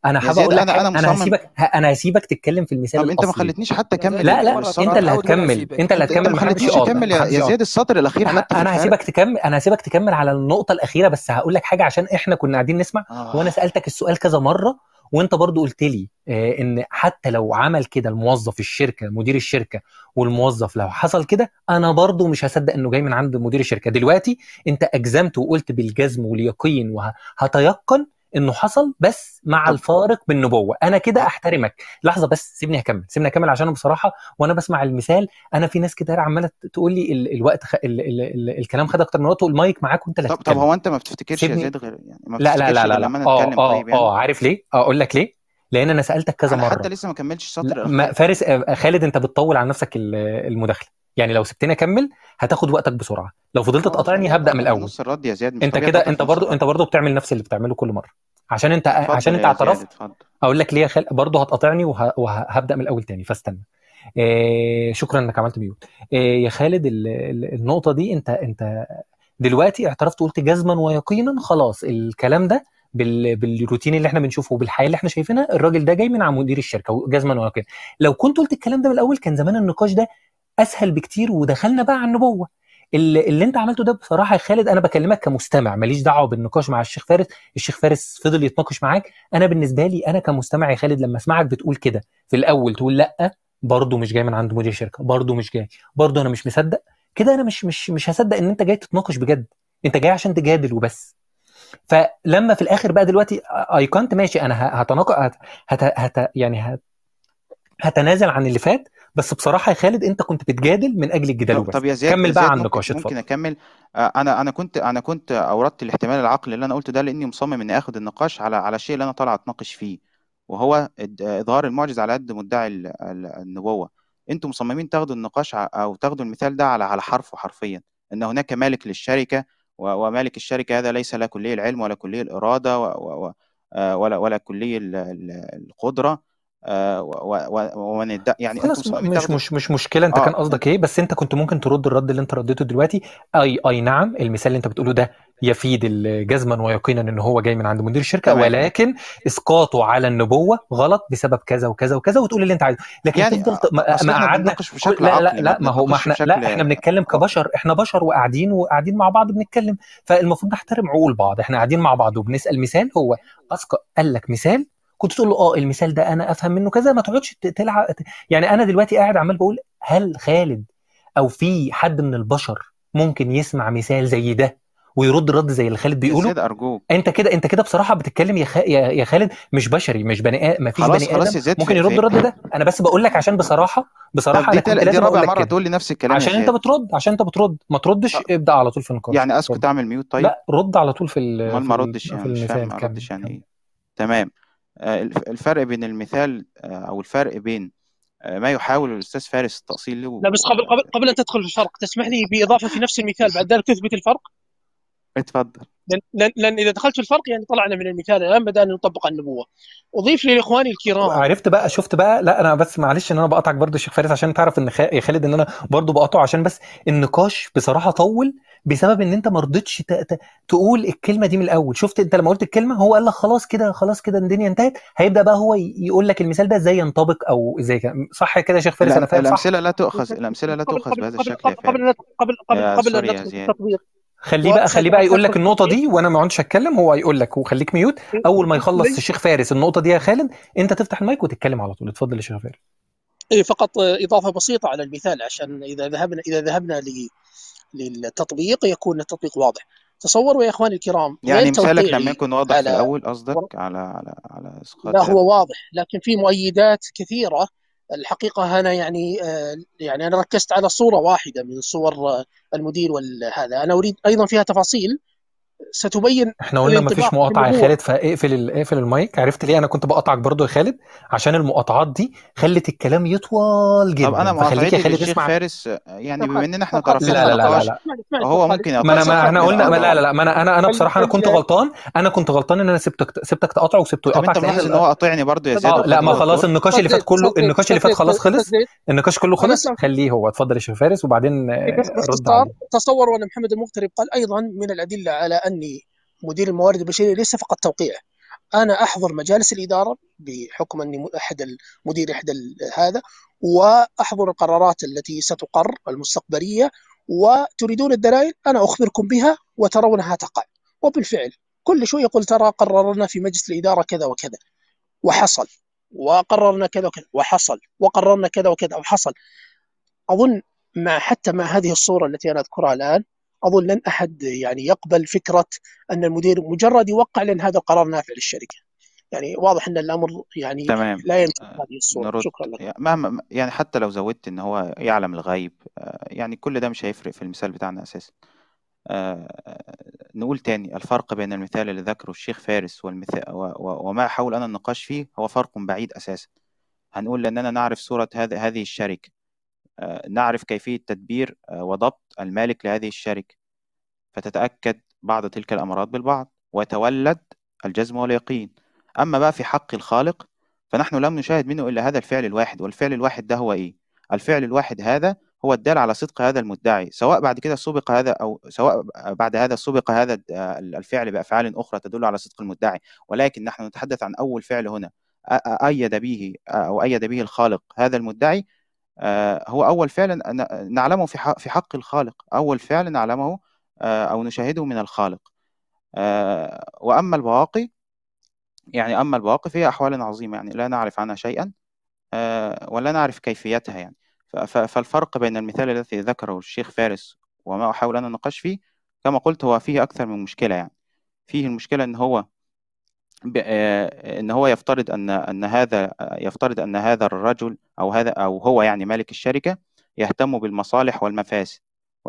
انا يا حابب زياد اقول لك انا حاجه انا انا مصمم هسيبك ه- انا هسيبك تتكلم في المثال طب انت ما الاصلي خلتنيش حتى يا اكمل زياد لا لا مرة انت مرة اللي تعود وأنا هتكمل أسيبك انت اللي انت انت هتكمل ما محدش خلتنيش يقاطع اكمل يا محدش يا يقاطع زياد السطر الاخير انا حتى في انا الفرق هسيبك تكمل انا هسيبك تكمل على النقطه الاخيره بس هقول لك حاجه عشان احنا كنا قاعدين نسمع وانا اه سالتك السؤال كذا مره وانت برضو قلت لي آه، ان حتى لو عمل كده الموظف الشركه مدير الشركه والموظف لو حصل كده انا برضو مش هصدق انه جاي من عند مدير الشركه دلوقتي انت اجزمت وقلت بالجزم واليقين وهتيقن انه حصل بس مع طب الفارق بالنبوه انا كده احترمك لحظه بس سيبني هكمل سيبني اكمل عشان أنا بصراحه وانا بسمع المثال انا في ناس كتير عماله تقول لي ال الوقت خ... ال ال ال الكلام خد اكتر من وقت والمايك معاك وانت اللي طب طب هتتكلم هو انت ما بتفتكرش يا سيبني زياد غير يعني ما لا لا بتفتكرش لا لا غير لا لما انا اه اتكلم اه طيب يعني اه عارف ليه اقول لك ليه لان انا سالتك كذا انا حتى مره لسه ما كملتش السطر لا ما الاخير فارس آه، خالد انت بتطول على نفسك ال- المداخله يعني لو سبتني اكمل هتاخد وقتك بسرعه لو فضلت خلاص تقاطعني والله هبدا من انا الاول نص الرد يا زياد مش انت طبيعي كده تقطع انت في نص برضو الرد انت برضو بتعمل نفس اللي بتعمله كل مره عشان انت عشان اتفضل انت يا زياد اعترفت اتفضل اقول لك ليه يا خالد برضو هتقاطعني وه... وهبدا من الاول تاني فاستنى إيه شكرا انك عملت ميوت إيه يا خالد ال... ال- النقطه دي انت انت دلوقتي اعترفت قلت جزما ويقينا خلاص الكلام ده بال... بالروتين اللي احنا بنشوفه وبالحياه اللي احنا شايفينها الراجل ده جاي من عند مدير الشركه جزما ويقينا لو كنت قلت الكلام ده من الاول كان زمان النقاش ده اسهل بكتير ودخلنا بقى على النبوه اللي, اللي انت عملته ده بصراحه يا خالد انا بكلمك كمستمع ماليش دعوه بالنقاش مع الشيخ فارس الشيخ فارس فضل يتناقش معاك انا بالنسبه لي انا كمستمع يا خالد لما اسمعك بتقول كده في الاول تقول لا برضه مش جاي من عند مدير الشركه برضه مش جاي برضه انا مش مصدق كده انا مش مش مش هصدق ان انت جاي تتناقش بجد انت جاي عشان تجادل وبس فلما في الاخر بقى دلوقتي ايقنت ماشي انا ه- هتناقش هت هت هت يعني هت هتنازل عن اللي فات بس بصراحه يا خالد انت كنت بتجادل من اجل الجدال طب وبس طب يا زياد كمل يا بقى زياد عن ممكن النقاش ممكن اتفضل اكمل آه، انا انا كنت انا كنت اوردت الاحتمال العقلي اللي انا قلته ده لاني مصمم اني اخد النقاش على على الشيء اللي انا طالع اتناقش فيه وهو إد- اظهار المعجز على قد مدعي ال- ال- النبوه انتم مصممين تاخدوا النقاش ع- او تاخدوا المثال ده على على حرفه حرفيا ان هناك مالك للشركه و- ومالك الشركه هذا ليس لا كلي العلم ولا كلي الاراده و- و- و- آه، ولا ولا كلي ال- ال- القدره آه، و- و- ومن الد- يعني انتم خلاص م- مصممين مش تاخدوا مش مش مشكله انت كان اه قصدك ايه بس انت كنت ممكن ترد الرد اللي انت رديته دلوقتي اي اي نعم المثال اللي انت بتقوله ده يفيد ال- جزما ويقينا ان هو جاي من عند مدير الشركه تمام ولكن اسقاطه على النبوه غلط بسبب كذا وكذا وكذا وتقول اللي انت عايزه لكن يعني تفضل ت- ما اصل ما احنا قعدنا بنتناقش كل بشكل لا لا عقلي ما لا ما هو ما بنتناقش احنا لا بشكل احنا بنتكلم اه كبشر احنا بشر وقاعدين وقاعدين مع بعض بنتكلم فالمفروض نحترم عقول بعض احنا قاعدين مع بعض وبنسال مثال هو اسقط قال لك مثال كنت تقول له اه المثال ده انا افهم منه كذا ما تقعدش ت- تلعب يعني انا دلوقتي قاعد عمال بقول هل خالد او في حد من البشر ممكن يسمع مثال زي ده ويرد رد زي اللي خالد يا بيقوله زياد ارجوك انت كده انت كده بصراحه بتتكلم يا خ... يا يا خالد مش بشري مش بني آ... ما فيش خلاص بني خلاص ادم يا زياد ممكن في يرد في الرد ده انا بس بقول لك عشان بصراحه طب بصراحه دي انا كنت تل... دي لازم اقول رابع لك مرة كده تقول لي نفس الكلام يا عشان انت زياد بترد عشان انت بترد ما تردش أ- ابدا على طول في النقاش يعني اسكت اتفضل اعمل ميوت طيب لا رد على طول في ال... امال في ما ال... اردش في يعني مش فاهم المثال ما كمل اردش يعني كمل ايه تمام آه، الف- الفرق بين المثال آه، او الفرق بين آه، ما يحاول الاستاذ فارس التأصيل له لا بس قبل قبل قبل ان تدخل في الفرق تسمح لي باضافه في نفس المثال بعد ذلك تثبت الفرق اتفضل لان لان, لأن اذا دخلت في الفرق يعني طلعنا من المثال الان بدانا نطبق النبوه اضيف لي لاخواني الكرام عرفت بقى شفت بقى لا انا بس معلش ان انا بقطعك برضو يا شيخ فارس عشان تعرف ان خ... يا خالد ان انا برضو بقطعه عشان بس النقاش بصراحه طول بسبب ان انت ما رضيتش ت... ت... تقول الكلمه دي من الاول شفت انت لما قلت الكلمه هو قال لك خلاص كده خلاص كده الدنيا انتهت هيبدا بقى هو ي- يقول لك المثال ده ازاي ينطبق او ازاي كده صح كده يا شيخ فارس انا الأم- فاهم صح الامثله لا تؤخذ الامثله لا قبل تؤخذ قبل بهذا قبل الشكل يا قبل قبل فارس قبل قبل يا قبل ان سوري يا ندخل في زياد التطبيق خليه بقى خليه بقى وسوف يقول لك ندخل في النقطه التطبيق دي وانا ما اقعدش اتكلم هو هيقول لك وخليك ميوت اول ما يخلص ليس الشيخ فارس النقطه دي يا خالد انت تفتح المايك وتتكلم على طول اتفضل يا شيخ فارس إيه فقط اضافه بسيطه على المثال عشان اذا ذهبنا اذا ذهبنا ل- للتطبيق يكون التطبيق واضح تصوروا يا اخواني الكرام غير يعني مثالك لم توقيعي يكن واضح في على الاول قصدك على على على اسقاط لا هذا هو واضح لكن في مؤيدات كثيرة الحقيقة أنا يعني آه، يعني أنا ركزت على صورة واحدة من صور آه، المدير والهذا أنا أريد أيضا فيها تفاصيل ستبين احنا قلنا مفيش الانطباق مقاطعه يا بالنبوة خالد فاقفل ال- اقفل المايك عرفت ليه انا كنت بقطعك برضو يا خالد عشان المقاطعات دي خلت الكلام يطول طب انا جدا فخليك يا مقاطعتي خالد للشيخ اسمع فارس آه، يعني أستاذ بما خالد اننا احنا أستاذ خالد طرفنا لا لا لا لا النقاش لا اسمعني اسمعني هو أستاذ ممكن خالد ما انا يتصل ما احنا من قلنا ما لا لا اعضائه لا ما انا انا انا بصراحه انا كنت البداية غلطان انا كنت غلطان ان انا سبتك سبتك تقاطعه وسبته طب انت يقطعك لان ملاحظ ان هو قاطعني برضه يا أستاذ زياد اه لا وخد ما له خلاص الدور النقاش أستاذ اللي فات زيد كله أستاذ زيد النقاش اللي أستاذ فات زيد خلاص أستاذ خلص زيد النقاش كله أنا خلص سامح خليه هو اتفضل يا شيخ فارس وبعدين إيه آه، بس رد باختصار عليه تصوروا أن محمد المغترب قال أيضا من الأدلة على أني مدير الموارد البشرية ليس فقط توقيع انا احضر مجالس الاداره بحكم اني احد المدير احد ال- هذا واحضر القرارات التي ستقر المستقبليه وتريدون الدلائل انا اخبركم بها وترونها تقع وبالفعل كل شوي يقول ترى قررنا في مجلس الاداره كذا وكذا وحصل وقررنا كذا وكذا وحصل وقررنا كذا وكذا وحصل اظن مع حتى مع هذه الصوره التي انا اذكرها الان اظن لن احد يعني يقبل فكره ان المدير مجرد يوقع لان هذا القرار نافع للشركه. يعني واضح ان الامر يعني تمام لا يمشي آه، بهذه الصوره نرد شكرا لك. يعني مهما يعني حتى لو زودت ان هو يعلم الغيب آه، يعني كل ده مش هيفرق في المثال بتاعنا اساسا آه، نقول تاني الفرق بين المثال اللي ذكره الشيخ فارس والمثال وما حاول أنا النقاش فيه هو فرق بعيد أساسا هنقول لأننا نعرف صورة هذه هذه الشركة آه، نعرف كيفية تدبير آه، وضبط المالك لهذه الشركة فتتأكد بعض تلك الأمراض بالبعض ويتولد الجزم واليقين أما بقى في حق الخالق فنحن لم نشاهد منه إلا هذا الفعل الواحد والفعل الواحد ده هو إيه؟ الفعل الواحد هذا هو الدال على صدق هذا المدعي سواء بعد كده سبق هذا أو سواء بعد هذا سبق هذا الفعل بأفعال أخرى تدل على صدق المدعي ولكن نحن نتحدث عن أول فعل هنا أيد به أو أيد به الخالق هذا المدعي هو أول فعل نعلمه في حق الخالق أول فعل نعلمه أو نشاهده من الخالق وأما البواقي يعني أما البواقي فهي أحوال عظيمة يعني لا نعرف عنها شيئا ولا نعرف كيفيتها يعني فالفرق بين المثال الذي ذكره الشيخ فارس وما أحاول أن أناقش فيه كما قلت هو فيه أكثر من مشكلة يعني فيه المشكلة إن هو إن هو يفترض أن أن هذا يفترض أن هذا الرجل أو هذا أو هو يعني مالك الشركة يهتم بالمصالح والمفاسد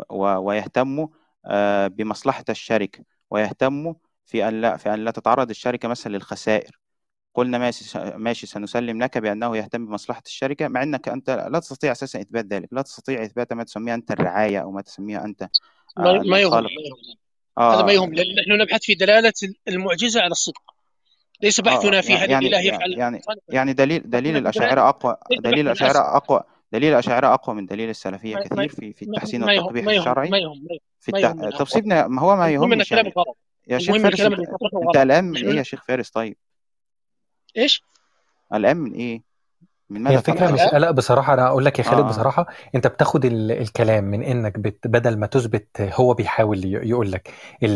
ويهتم بمصلحة الشركة ويهتم في أن لا في أن لا تتعرض الشركة مثلا للخسائر قلنا ماشي ماشي سنسلم لك بأنه يهتم بمصلحة الشركة مع أنك أنت لا تستطيع أساسا إثبات ذلك لا تستطيع إثبات ما تسميها أنت الرعاية أو ما تسميها أنت ما, ما يهم آه هذا ما يهم لأن نحن نبحث في دلالة المعجزة على الصدق ليس بحثنا آه في هل يعني الإله يفعل يعني يعني دليل دليل الأشاعرة أقوى دليل الأشاعرة أقوى دليل الأشاعرة أقوى من دليل السلفية ما- كثير في في التحسين ما يهم والتقبيح ما يهم الشرعي ما يهم في ما التح... يهمنا طب سيبنا ما هو ما المهم ان يهمش كلامك يعني غلط يا شيخ المهم فارس الكلام انت, اللي تطرحه انت غلط قلقان من نحن ايه يا شيخ فارس طيب ايش؟ قلقان من ايه من هي ماذا الفكرة تقلق مش الآن قلق بصراحة أنا أقول لك يا خالد اه بصراحة أنت بتاخد ال- الكلام من إنك بت بدل ما تثبت هو بيحاول ي- يقول لك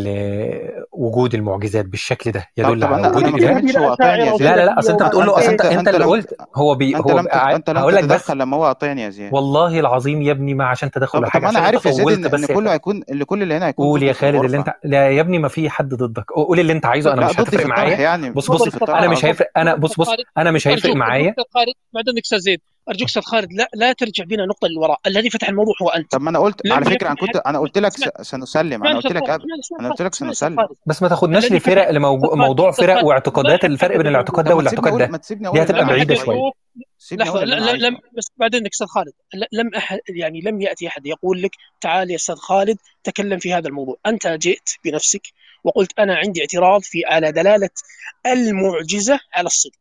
ال- وجود المعجزات بالشكل ده طب يدل طب على انا وجود انا ما الإله كلمتش هو قاطعني يا الاشاعره زياد لا لا لا أصل أنت بتقول له أصل انت أنت انت أنت انت اللي لم قلت هو بي انت هو لم تت... انت لم هقول لك بس تتدخل لما هو قاطعني يا زياد والله العظيم يا ابني ما عشان تدخل طب ولا طب حاجة ما انا عشان أنت عارف يا زياد طولت ان ان بس يا كله خالد هيكون اللي كل اللي هنا هيكون قول ضدي يا في خالد اللي الغرفة انت لا يا ابني ما في حد ضدك قول اللي انت عايزه انا لا مش ضدي هتفرق في الطرح معايا يعني بص تفضل بص استاذ انا خالد مش اه هيفرق انا تفضل بص استاذ بص خالد انا مش هيفرق ارجوك ارجوك معايا استاذ خالد بعد اذنك استاذ زيد ارجوك استاذ خالد لا لا ترجع بنا نقطه للوراء الذي فتح الموضوع هو انت طب ما انا قلت على لم فكرة يكن انا كنت احد انا قلت لك اسمع س- سنسلم اسمعني انا قلت استاذ لك خالد قبل اسمعني انا قلت لك اسمعني استاذ سنسلم خالد بس ما تاخدناش الذي فتح لفرق استاذ لموضوع خالد موضوع استاذ فرق خالد ما واعتقادات حد الفرق حدد بين الاعتقاد الموضوع ده طب ما تسيبني والاعتقاد اقول ده ما تسيبني دي اقول اللي هتبقى انا لم بعيدة احد عايزه طيب شوية يدعوك سيبني لحظه اقول اللي لا انا لا لم عايزه بس بعد اذنك استاذ خالد ل- لم أحد يعني لم ياتي احد يقول لك تعال يا استاذ خالد تكلم في هذا الموضوع انت جئت بنفسك وقلت انا عندي اعتراض في على دلاله المعجزه على الصدق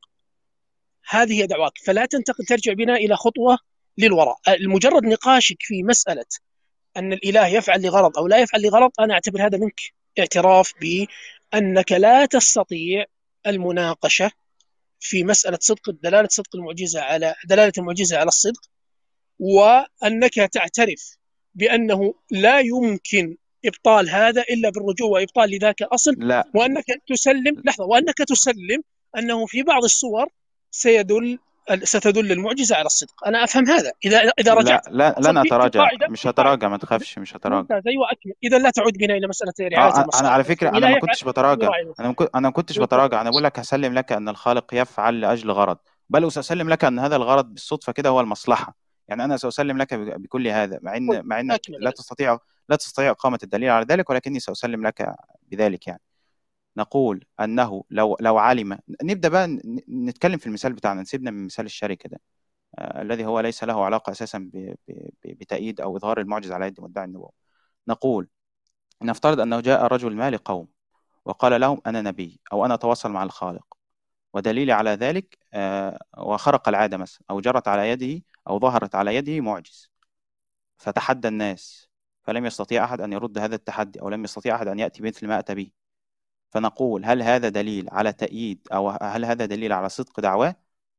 هذه هي دعواك فلا تنتقل ترجع بنا الى خطوه للوراء مجرد نقاشك في مساله ان الاله يفعل لغرض او لا يفعل لغرض انا اعتبر هذا منك اعتراف بانك لا تستطيع المناقشه في مساله صدق دلاله صدق المعجزه على دلاله المعجزه على الصدق وانك تعترف بانه لا يمكن ابطال هذا الا بالرجوع وابطال لذاك الاصل لا وانك تسلم لحظه وانك تسلم انه في بعض الصور سيدل ستدل المعجزه على الصدق انا افهم هذا اذا اذا رجعت لا لا لن أصل في- في اتراجع قاعدة- مش في قاعدة. هتراجع ما تخافش مش هتراجع ممتاز ايوه اكمل اذا لا تعود بنا الى مساله رعايه اه انا المصالح على فكره انا الإله ما يفعل كنتش بتراجع يراعي المصالح. انا ما كنت- انا ما كنتش يمكن. بتراجع انا بقول لك هسلم لك ان الخالق يفعل لاجل غرض بل ساسلم لك ان هذا الغرض بالصدفه كده هو المصلحه يعني انا ساسلم لك ب- بكل هذا مع ان طيب، مع انك أكمل لا إذن. تستطيع لا تستطيع اقامه الدليل على ذلك ولكني ساسلم لك بذلك يعني نقول انه لو لو علم نبدا بقى ن- نتكلم في المثال بتاعنا نسيبنا من مثال الشركه ده آه، الذي هو ليس له علاقه اساسا ب- ب- ب- بتأييد او اظهار المعجز على يد مدعي النبوه نقول نفترض انه جاء رجل ما لقوم وقال لهم انا نبي او انا اتواصل مع الخالق ودليلي على ذلك آه، وخرق العاده مثلا او جرت على يده او ظهرت على يده معجز فتحدى الناس فلم يستطيع احد ان يرد هذا التحدي او لم يستطيع احد ان ياتي بمثل ما اتى به فنقول هل هذا دليل على تأييد أو هل هذا دليل على صدق دعواه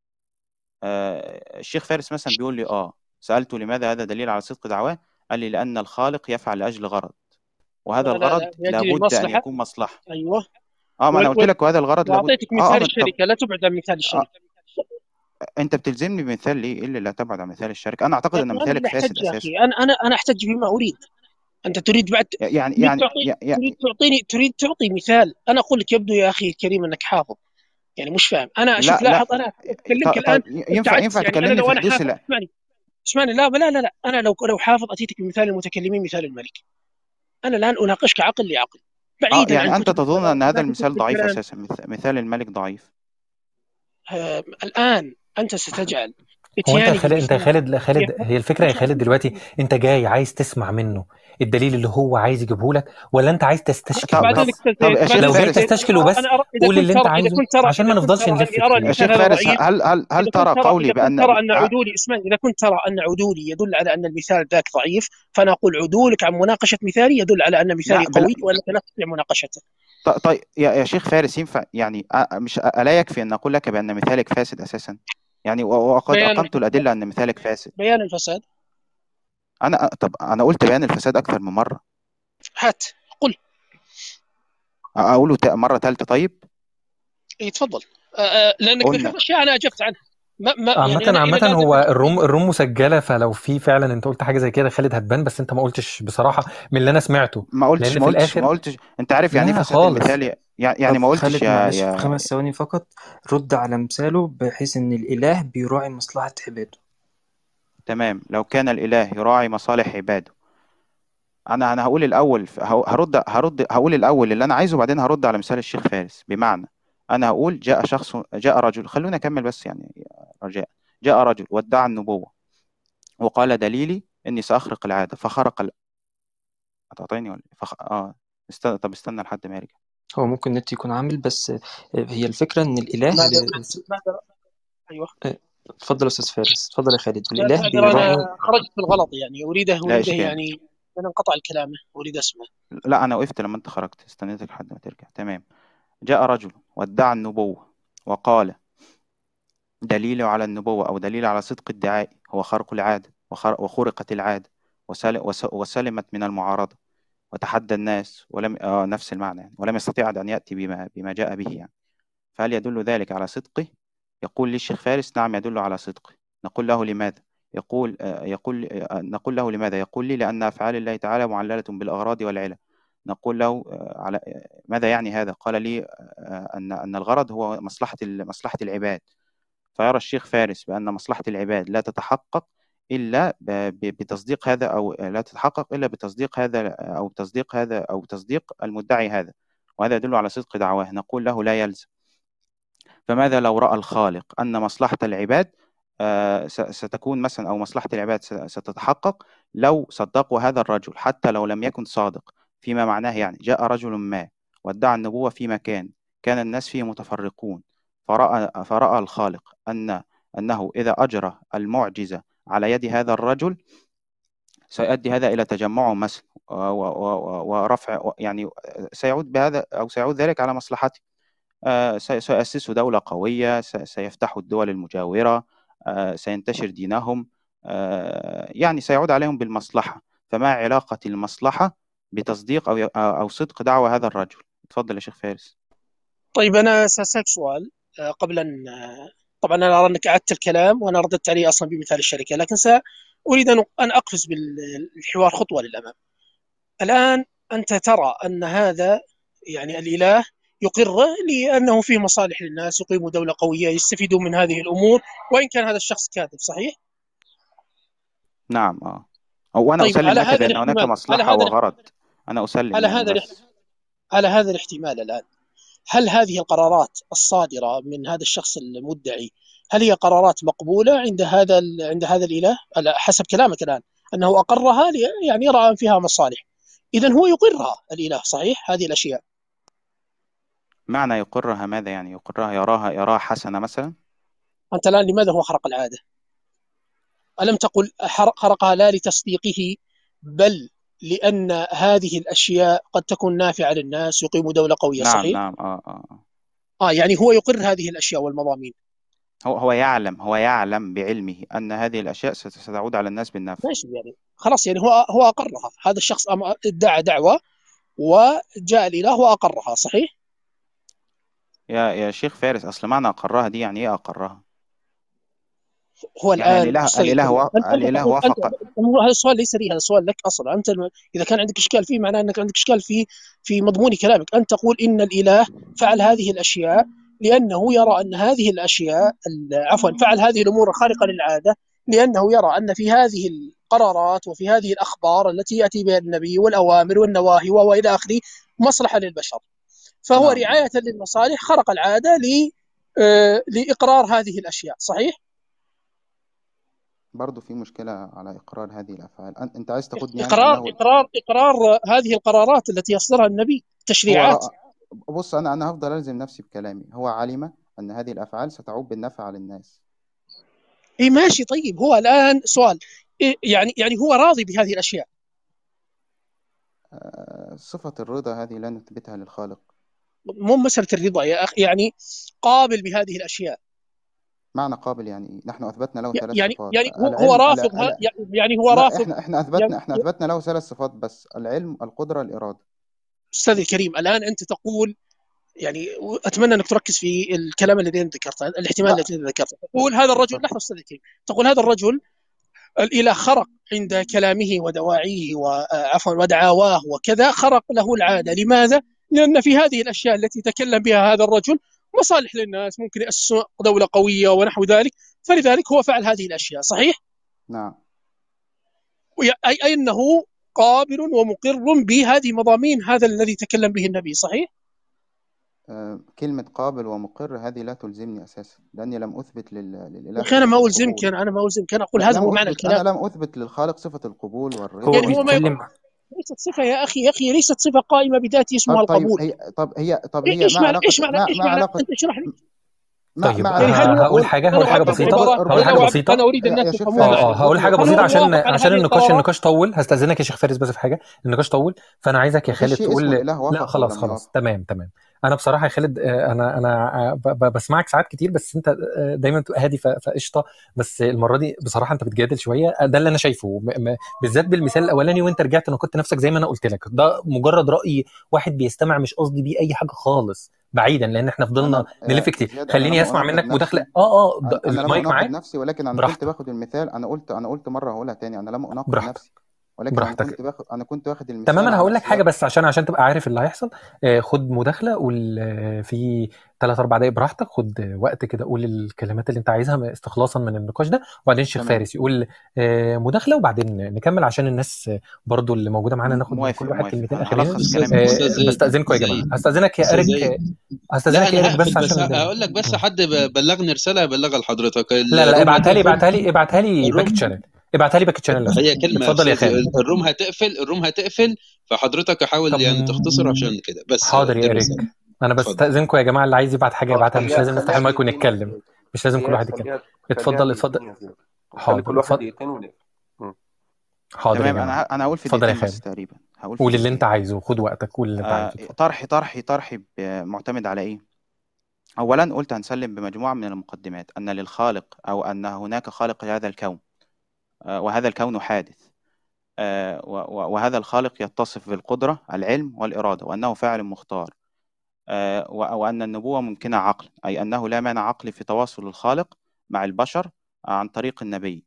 آه، الشيخ فارس مثلا بيقول لي اه سألته لماذا هذا دليل على صدق دعواه قال لي لأن الخالق يفعل لأجل غرض وهذا لا لا الغرض لا يجري لابد أن المصلحة يكون مصلحة أيوه اه ما أنا و- قلت و- لك وهذا الغرض لابد وأعطيتك اه مثال ما طب الشركة لا تبعد عن مثال آه الشركة أنت بتلزمني بمثال ليه؟ إيه اللي لا تبعد عن مثال الشركة؟ أنا أعتقد يا أن أخي أنا مثالك اللي فاسد أحتج يا أساسا أخي أنا أنا أنا أحتج بما أريد أنت تريد بعد يعني تريد يعني تعطي يا- يا- تريد تعطيني تريد تعطي مثال أنا أقول لك يبدو يا أخي الكريم أنك حافظ يعني مش فاهم أنا لا أشوف لا لاحظ أنا أكلمك طيب الآن طيب ينفع ابتعدت ينفع يعني أنا تكلمني لو في أنا حدوث حافظ ال... اسمعني اسمعني لا لا لا لا أنا لو لو حافظ أتيتك بمثال المتكلمين مثال الملك أنا الآن أناقشك عقل لعقل اه بعيدا يعني عن أنت كتب تظن الكلام أن هذا هناك المثال كتب ضعيف الكلام أساسا مث- مثال الملك ضعيف آه الآن أنت ستجعل هو انت يا اتياني خالد انت يا بمثال خالد لا خالد هي الفكره يا خالد دلوقتي انت جاي عايز تسمع منه الدليل اللي هو عايز يجيبه لك ولا انت عايز تستشكل طب بعدين طب وبس طب يا اكتزيت شيخ بعدين لو جاي فارس اكتزيت تستشكل انا وبس انا أرى اذا قول كنت اللي انت ترى اذا عايزه كنت ترى عشان اذا ما كنت نفضلش ترى نلف اني ارى يا كتير شيخ مثال هذا فارس ضعيف هل هل هل اذا كنت ترى ترى قولي اذا كنت بأن ترى ان آه، عدولي اسمعني اذا كنت ترى ان عدولي يدل على ان المثال ذاك ضعيف فانا اقول عدولك عن مناقشه مثالي يدل على ان مثالي لا بل... قوي وانك لا تستطيع مناقشته ط- طيب يا يا شيخ فارس ينفع يعني آه، مش ألا يكفي أن أقول لك بأن مثالك فاسد أساسا يعني و- وقد بيان أقمت الأدلة أن مثالك فاسد بيان الفساد أنا طب أنا قلت بيان الفساد أكثر من مرة هات قل أقوله ت- مرة ثالثة طيب اي تفضل آه، آه، لانك قلنا ذكرت اشياء انا اجبت عنها ما ما يعني عامة انا الى عامة الان هو ذكرت الروم الروم مسجلة فلو في فعلا انت قلت حاجة زي كده خالد هتبان بس انت ما قلتش بصراحة من اللي انا سمعته ما قلتش لان ما في قلتش ما الاخر قلتش أنت عارف يعني إيه لا فساد خالص المثالي يعني يعني طب ما قلتش خالد يا معلش في يا خمس ثواني فقط رد على مثاله بحيث إن الإله بيراعي مصلحة عباده تمام لو كان الإله يراعي مصالح عباده انا انا هقول الاول هو- هرد هرد هقول الاول اللي انا عايزه وبعدين هرد على مثال الشيخ فارس بمعنى انا هقول جاء شخص جاء رجل خلونا اكمل بس يعني رجاء جاء رجل وادعى النبوة وقال دليلي اني ساخرق العادة فخرق ال... هتقاطعني ولا إيه؟ فخ... اه استنى طب استنى لحد ما يرجع هو ممكن النت يكون عامل بس هي الفكرة إن الإله ماذا ماذا ايوه اتفضل يا أستاذ فارس اتفضل يا خالد لا الإله تعذر بيراعي انا خرجت بالغلط يعني اريده لا اريده اشكال يعني انا انقطع الكلام اريد اسمع لا انا وقفت لما انت خرجت استنيتك لحد ما ترجع تمام جاء رجل وادعى النبوة وقال دليل على النبوة أو دليل على صدق ادعاء هو خرق العادة وخر- وخرقت العادة وسل- وس- وسلمت من المعارضة وتحدى الناس ولم آه نفس المعنى يعني ولم يستطيع أن يأتي بما بما جاء به يعني فهل يدل ذلك على صدقه؟ يقول لي الشيخ فارس نعم يدل على صدقه نقول له لماذا؟ يقول آه يقول آه نقول له لماذا؟ يقول لي لأن أفعال الله تعالى معللة بالأغراض والعلل نقول له آه على آه ماذا يعني هذا؟ قال لي آه أن أن الغرض هو مصلحة ال- مصلحة العباد فيرى الشيخ فارس بأن مصلحة العباد لا تتحقق إلا ب- ب- بتصديق هذا أو لا تتحقق إلا بتصديق هذا أو تصديق هذا أو تصديق المدعي هذا وهذا يدل على صدق دعواه نقول له لا يلزم فماذا لو رأى الخالق أن مصلحة العباد آه، س- ستكون مثلا أو مصلحة العباد س- ستتحقق لو صدقوا هذا الرجل حتى لو لم يكن صادق فيما معناه يعني جاء رجل ما وادعى النبوة في مكان كان الناس فيه متفرقون فرأى فرأى الخالق أن أنه إذا أجرى المعجزة على يد هذا الرجل سيؤدي هذا إلى تجمعهم مثلا و- و- و- ورفع يعني سيعود بهذا أو سيعود ذلك على مصلحته آه، سي- سيؤسسوا دولة قوية س- سيفتحوا الدول المجاورة آه، سينتشر دينهم آه، يعني سيعود عليهم بالمصلحة فما علاقة المصلحة بتصديق أو أو صدق دعوة هذا الرجل تفضل يا شيخ فارس طيب انا ساسالك سؤال آه، قبل ان آه، طبعا انا ارى انك اعدت الكلام وانا رددت عليه اصلا بمثال الشركه لكن ساريد ان ان اقفز بالحوار خطوه للامام الان انت ترى ان هذا يعني الاله يقره لانه فيه مصالح للناس يقيموا دوله قويه يستفيدون من هذه الامور وان كان هذا الشخص كاذب صحيح؟ نعم اه أو أنا طيب أسلم على لك هذا بأن هناك الاحتمال على مصلحة هذا وغرض أنا أسلم على يعني هذا بس على هذا الاحتمال الآن هل هذه القرارات الصادرة من هذا الشخص المدعي هل هي قرارات مقبولة عند هذا ال- عند هذا الإله على حسب كلامك الآن أنه أقرها لي- يعني يرى أن فيها مصالح إذا هو يقرها الإله صحيح هذه الأشياء معنى يقرها ماذا يعني يقرها يراها يراها حسنة مثلا أنت الآن لماذا هو خرق العادة ألم تقل حر- خرقها لا لتصديقه بل لأن هذه الأشياء قد تكون نافعة للناس يقيموا دولة قوية نعم صحيح؟ نعم آه آه آه. آه يعني هو يقر هذه الأشياء والمضامين هو هو يعلم هو يعلم بعلمه أن هذه الأشياء ست- ستعود على الناس بالنفع ماشي يعني خلاص يعني هو هو أقرها هذا الشخص أم- ادعى دعوة وجاء الإله وأقرها صحيح؟ يا يا شيخ فارس أصل معنى أقرها دي يعني إيه أقرها؟ هو يعني الآن الإله أستاذ الإله الكريم و... أنت أنت الإله تقول أنت وافق هو هذا السؤال ليس لي هذا السؤال لك أصلا أنت الم- إذا كان عندك إشكال فيه معناه أنك عندك إشكال في في مضمون كلامك أنت تقول إن الإله فعل هذه الأشياء لأنه يرى أن هذه الأشياء ال- عفوا فعل هذه الأمور الخارقة للعادة لأنه يرى أن في هذه القرارات وفي هذه الأخبار التي يأتي بها النبي والأوامر والنواهي وإلى آخره مصلحة للبشر فهو نعم رعاية للمصالح خرق العادة ل آه، لإقرار هذه الأشياء صحيح؟ برضه في مشكلة على إقرار هذه الأفعال أن- أنت عايز تاخدني يعني إقرار أنه إقرار إقرار هذه القرارات التي يصدرها النبي هو تشريعات رأى بص أنا أنا هفضل ألزم نفسي بكلامي هو علم أن هذه الأفعال ستعود بالنفع على الناس اي ماشي طيب هو الان سؤال إيه يعني يعني هو راضي بهذه الاشياء آه، صفة الرضا هذه لا نثبتها للخالق مو مساله الرضا يا اخي يعني قابل بهذه الاشياء معنى قابل يعني إيه؟ نحن أثبتنا له ثلاث يعني صفات يعني هو هو العلم رافض لا, ها لا, يعني هو لا رافض إحنا إحنا يعني أثبتنا إحنا أثبتنا له ثلاث صفات بس العلم القدرة الإرادة استاذ الكريم الان انت تقول يعني اتمنى انك تركز في الكلام الذي انت ذكرته الاحتمال لا الذي انت ذكرته تقول هذا الرجل اتفضل لحظه استاذ الكريم تقول هذا الرجل الاله خرق عند كلامه ودواعيه وعفوا ودعاواه وكذا خرق له العاده لماذا؟ لان في هذه الاشياء التي تكلم بها هذا الرجل مصالح للناس ممكن يأسسوا دولة قوية ونحو ذلك فلذلك هو فعل هذه الأشياء صحيح؟ نعم وي- أي أي أنه قابل ومقر بهذه مضامين هذا الذي تكلم به النبي صحيح؟ آه، كلمة قابل ومقر هذه لا تلزمني أساسا لأني لم أثبت لل... للإله يا أخي أنا صفة ما ألزمك القبول أنا أنا ما ألزمك أنا أقول لا هذا لم هو معنى أثبت أنا الكلام لم أثبت للخالق صفة القبول هو والرضا يعني هو ما بيتكلم يقول ليست صفة يا أخي يا أخي ليست صفة قائمة بذاته اسمها طب طيب القبول هي طب هي طب إيه- هي إيش ما معنى إيش علاقة معنى ما إيش ما معنى علاقة أنت اشرح لي ما طيب ما يعني هل علاقة هو هقول حاجه أنا هقول حاجه أوافق بسيطه القرار هقول أنا حاجه أوافق بسيطه أنا أريد يا الناس يا شيخ يفهمون فارس اه اه هقول حاجه هل بسيطه هو عشان موافق على عشان هذه النقاش القرارات؟ النقاش طول هستاذنك يا شيخ فارس بس في حاجه النقاش طول فانا عايزك يا ما فيش خالد شيء تقول اسمه الإله لا وافق أو خلاص لم خلاص يوافق تمام تمام انا بصراحه يا خالد آه، انا انا آه، ب- ب- بسمعك ساعات كتير بس انت آه، دايما بتبقى هادي ف- فقشطه بس المره دي بصراحه انت بتجادل شويه آه، ده اللي انا شايفه م- م- بالذات بالمثال الاولاني وانت رجعت نقدت نفسك زي ما انا قلت لك ده مجرد راي واحد بيستمع مش قصدي بيه اي حاجه خالص بعيدا لان احنا فضلنا أنا نلف يا كتير زياد أنا خليني لم اسمع أناقض منك مداخله نفسي اه اه ده- أنا أنا لم المايك أناقض معاك نفسي ولكن أنا كنت براحتك باخد المثال أنا قلت أنا قلت مرة هقولها تاني أنا لم أناقض براحتك نفسي ولكن أنا براحتك كنت باخد أنا كنت واخد تمام المثال انا على هقول لك حاجه سياق بس عشان عشان تبقى عارف اللي هيحصل آه، خد مداخله قول آه، في 3 4 دقائق براحتك خد آه، وقت كده قول الكلمات اللي انت عايزها استخلاصا من النقاش ده وبعدين الشيخ تمام فارس يقول آه، مداخله وبعدين نكمل عشان الناس آه، برضو اللي موجوده معانا م- ناخد من موافق كل واحد موافق كلمتين أنا اخرين هلخص استاذ كلامي آه، استاذ زيد بستاذنكم يا استاذ جماعه زيد هستاذنك يا استاذ اريك زيد آه، لا هستاذنك يا انا اريك بس هقفل بس عشان هقول لك بس مم. حد بلغني رساله ابلغها لحضرتك لا لا الروم ابعتها لي هتقفل ابعتها لي ابعتها لي باك الروم تشانل ابعتها لي باك تشانل لو هي سمحت كلمه يا اتفضل يا استاذ خالد الروم هتقفل الروم هتقفل فحضرتك حاول طب يعني تختصر عشان كده بس حاضر دي يا اريك الرساله انا اتفضل بستأذنكم يا جماعه اللي عايز يبعت حاجه اه يبعتها مش خليها لازم نفتح خليها المايك دقيقتين ونتكلم مش لازم كل زياد واحد يتكلم خليها خليها اتفضل اتفضل دقيقتين يا زياد خلي حاضر كل واحد اتفضل دقيقتين ونقفل مم. حاضر يا تمام أنا جماعه ه- أنا هقول في اتفضل يا دقيقتين بس خالد تقريبا هقول في قول اللي انت دقيقتين عايزه خد وقتك قول اللي انت آه، عايزه اتفضل طرحي طرحي طرحي ب- معتمد على إيه؟ أولا قلت هنسلم بمجموعة من المقدمات أن للخالق أو أن هناك خالق لهذا الكون آه، وهذا الكون حادث آه، و- و- وهذا الخالق يتصف بالقدرة العلم والإرادة وأنه فاعل مختار آه، و- وأن النبوة ممكنة عقل أي أنه لا مانع عقلي في تواصل الخالق مع البشر عن طريق النبي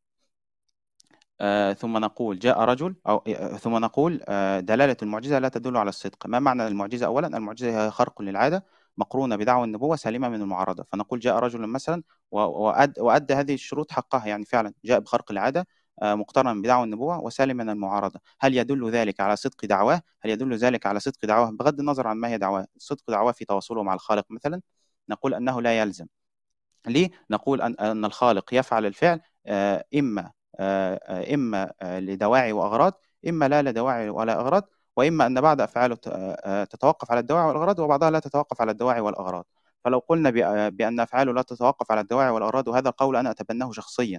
آه، ثم نقول جاء رجل أو آه، ثم نقول آه، دلالة المعجزة لا تدل على الصدق ما معنى المعجزة أولا المعجزة هي خرق للعادة مقرونة بدعوى النبوة سالمة من المعارضة فنقول جاء رجل مثلا و- وأد وأدى هذه الشروط حقها يعني فعلا جاء بخرق العادة آه، مقترنا بدعوى النبوة وسالم من المعارضة هل يدل ذلك على صدق دعواه هل يدل ذلك على صدق دعواه بغض النظر عن ما هي دعواه صدق دعواه في تواصله مع الخالق مثلا نقول أنه لا يلزم ليه؟ نقول أن أن الخالق يفعل الفعل آه، إما آه، آه، إما آه، لدواعي وأغراض إما لا لدواعي ولا أغراض وإما أن بعض أفعاله ت- آه، آه، تتوقف على الدواعي والأغراض وبعضها لا تتوقف على الدواعي والأغراض فلو قلنا بأ- بأن أفعاله لا تتوقف على الدواعي والأغراض وهذا القول أنا أتبناه شخصيا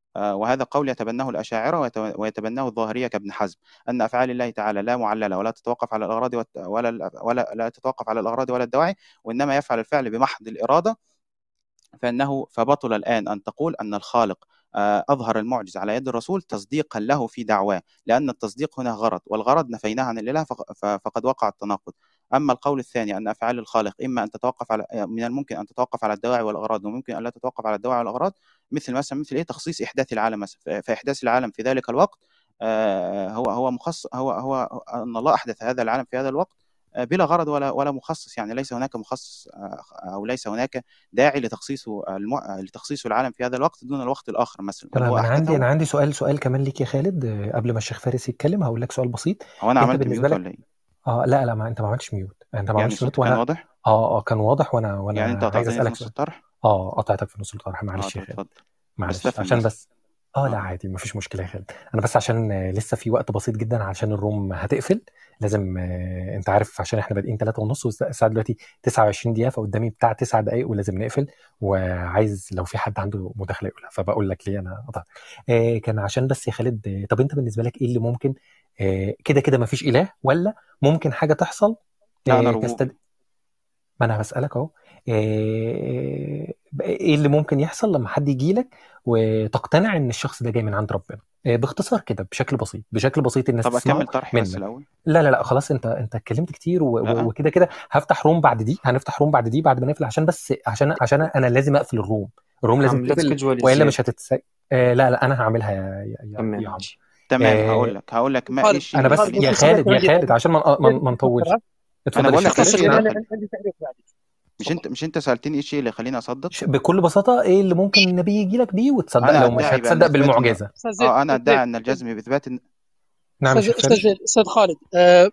آه، وهذا قول يتبناه الأشاعرة ويت- ويتبناه الظاهرية كابن حزم أن أفعال الله تعالى لا معللة ولا تتوقف على الأغراض والت- ولا ولا لا تتوقف على الأغراض ولا الدواعي وإنما يفعل الفعل بمحض الإرادة فإنه فبطل الآن أن تقول أن الخالق آه، أظهر المعجز على يد الرسول تصديقا له في دعواه لأن التصديق هنا غرض والغرض نفيناه عن الإله فق- ف- فقد وقع التناقض أما القول الثاني أن أفعال الخالق إما أن تتوقف على من الممكن أن تتوقف على الدواعي والأغراض وممكن أن لا تتوقف على الدواعي والأغراض مثل مثلا مثل إيه تخصيص إحداث العالم مثلا ف- فإحداث العالم في ذلك الوقت آه، هو هو مخصص هو هو أن الله أحدث هذا العالم في هذا الوقت آه، بلا غرض ولا ولا مخصص يعني ليس هناك مخصص آه، أو ليس هناك داعي لتخصيصه الم... لتخصيصه العالم في هذا الوقت دون الوقت الآخر مثلا بل تمام هو انا عندي أحدثه انا عندي سؤال سؤال كمان ليك يا خالد آه، قبل ما الشيخ فارس يتكلم هقول لك سؤال بسيط هو أنا انت عملت بالنسبه ميوت لك ولا إيه؟ اه لا لا ما انت ما عملتش ميوت انت ما يعني عملتش ميوت صوتي كان وانا واضح؟ اه اه كان واضح وانا وانا يعني أنت عايز قطعتني في اسالك نص سؤال الطرح؟ اه قطعتك في نص الطرح اه معلش يا طب خالد اتفضل بس معلش تفهم عشان بس بس اه لا اه عادي مفيش مشكله يا خالد انا بس عشان آه، لسه في وقت بسيط جدا علشان الروم هتقفل لازم آه، انت عارف عشان احنا بادئين 3 ونص والساعه دلوقتي 29 دقيقه فقدامي بتاع 9 دقائق ولازم نقفل وعايز لو في حد عنده مداخله يقولها فبقول لك ليه انا قطعت آه كان عشان بس يا خالد آه، طب انت بالنسبه لك ايه اللي ممكن آه كده كده مفيش اله ولا ممكن حاجه تحصل لا أنا آه تستد... ربوبي ما انا بسألك اهو ايه إيه اللي ممكن يحصل لما حد يجي لك وتقتنع ان الشخص ده جاي من عند ربنا إيه باختصار كده بشكل بسيط بشكل بسيط الناس طب تسمعه أكمل طرحي بس منك الأول لا لا لا خلاص انت انت اتكلمت كتير و- و- لا وكده كده هفتح روم بعد دي هنفتح روم بعد دي بعد ما نقفل عشان بس عشان عشان انا لازم اقفل الروم الروم لازم عم لا تقفل تسجل والا زيادة مش هتتس آه لا لا انا هعملها يا يا يا, تمام يا عمرو ماشي تمام آه هقول لك هقول لك ما إيه خالد الشيء انا اللي بس خالد يا يخليني ممكن خالد صدقني يا عندي خالد عشان ما ما ما نطولش أفكر. اتفضل أنا يا بقول شيخ لك إيه فارس اختصر الشيء لان اللي انا انا يخليني عندي تعليق بعدي مش تفضل أنت مش أنت سألتني إيه الشيء اللي يخليني أصدق؟ ش- بكل بساطة ايه اللي ممكن النبي يجي لك بيه وتصدق أنا لو مش أدعي بأن هتصدق إثبات إن بالمعجزة استاذ زيد اه انا استاذ زيد ادعي ان الجزم باثبات إن... نعم يا استاذ شيخ استاذ فارس زيد استاذ خالد آه،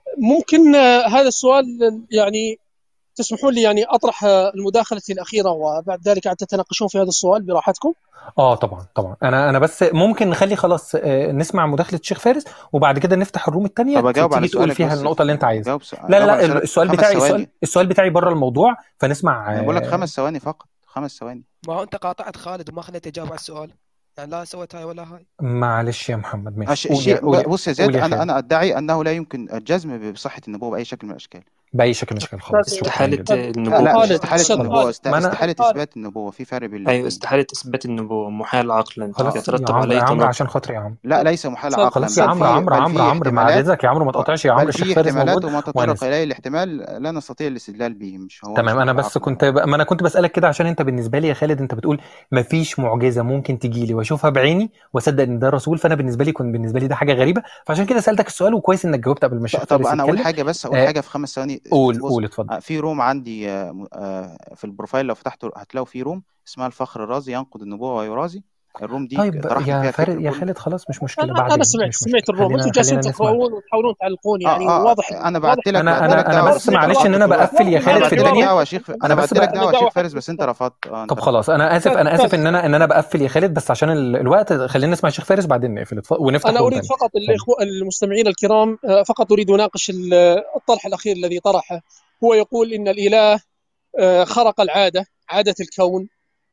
ممكن آه، هذا السؤال يعني تسمحون لي يعني اطرح آه، المداخله الاخيره وبعد ذلك عاد تتناقشون في هذا السؤال براحتكم اه طبعا طبعا انا انا بس ممكن نخلي خلاص آه، نسمع مداخلة الشيخ فارس وبعد كده نفتح الروم التانية طب اجاوب على تيجي تقول سؤالك فيها بس النقطة اللي انت عايزها اجاوب س... لا لا اجاوب على لا سؤالك السؤال خمس بتاعي السؤال ثواني السؤال بتاعي بره الموضوع فنسمع انا بقول لك آه، خمس ثواني فقط خمس ثواني ما هو انت قاطعت خالد وما خليته يجاوب على السؤال يعني لا سويت هاي ولا هاي معلش يا محمد ماشي أش... قول يا شيء قول ب- بص يا قول زياد يا انا خالد انا ادعي انه لا يمكن الجزم بصحه النبوه باي شكل من الاشكال بأي شكل من الأشكال خلاص شكرا استحالة جدا لا النبوة لا مش خالد استحاله استاذ النبوه خالد است... ما أنا استحاله خالد اثبات النبوه في فرق بين أيوة الاثنين استحالة إثبات النبوة محال عقلا خلاص يا يترتب عمرو عليه يا عمرو تناقض عشان خاطري يا عمرو لا ليس محال استاذ عقلا خلاص يا بل عمرو في عمرو بل عمرو في عمرو احتمالات معادتك يا عمرو ما و... تقطعش يا عمرو بل الشيخ في فارس احتمالات موجود وما تطرق وهنسمع اليه الاحتمال لا نستطيع الاستدلال به مش هو مش تمام انا محال بس عقلا كنت ما انا كنت بسالك كده عشان انت بالنسبه لي يا خالد انت بتقول ما فيش معجزه ممكن تجي لي واشوفها بعيني واصدق ان ده رسول فانا بالنسبه لي كنت بالنسبه لي ده حاجه غريبه فعشان كده سالتك السؤال وكويس انك جاوبت قبل ما ط- الشيخ طب فارس انا اقول يتكلم حاجه بس اقول آه حاجه في خمس ثواني قول بص قول اتفضل آه، في روم عندي آه، م- آه، في البروفايل لو فتحته هتلاقوا في روم اسمها الفخر الرازي ينقد النبوة ويرازي الروم دي طيب طرحنا يا فيها فارس الفكر يا كله خالد خلاص مش مشكله انا انا بعدين سمعت مش مشكله سمعت الروم خلينا انتم جالسين خلينا نسمع تقرؤون وتحاولون تعلقون يعني اه اه واضح انا واضح بعت لك انا بعت انا لك انا دعوه بس بس انت معلش ان رفضت انا الروم بقفل يا واضح خالد انا في بعت لك الدنيا دعوه يا شيخ انا انا بس بعت لك ب... دعوه يا دعوه شيخ فارس بس انت رفضت اه انت طب خلاص رفضت انا اسف استاذ انا اسف استاذ ان انا ان انا بقفل يا خالد بس عشان ال- الوقت خلينا نسمع الشيخ فارس بعدين نقفل اتف- ونفتح انا روم اريد تاني فقط اتفضل الاخوه المستمعين الكرام آه، فقط اريد اناقش ال- الطرح الاخير الذي طرحه هو يقول ان الاله آه، خرق العاده عاده الكون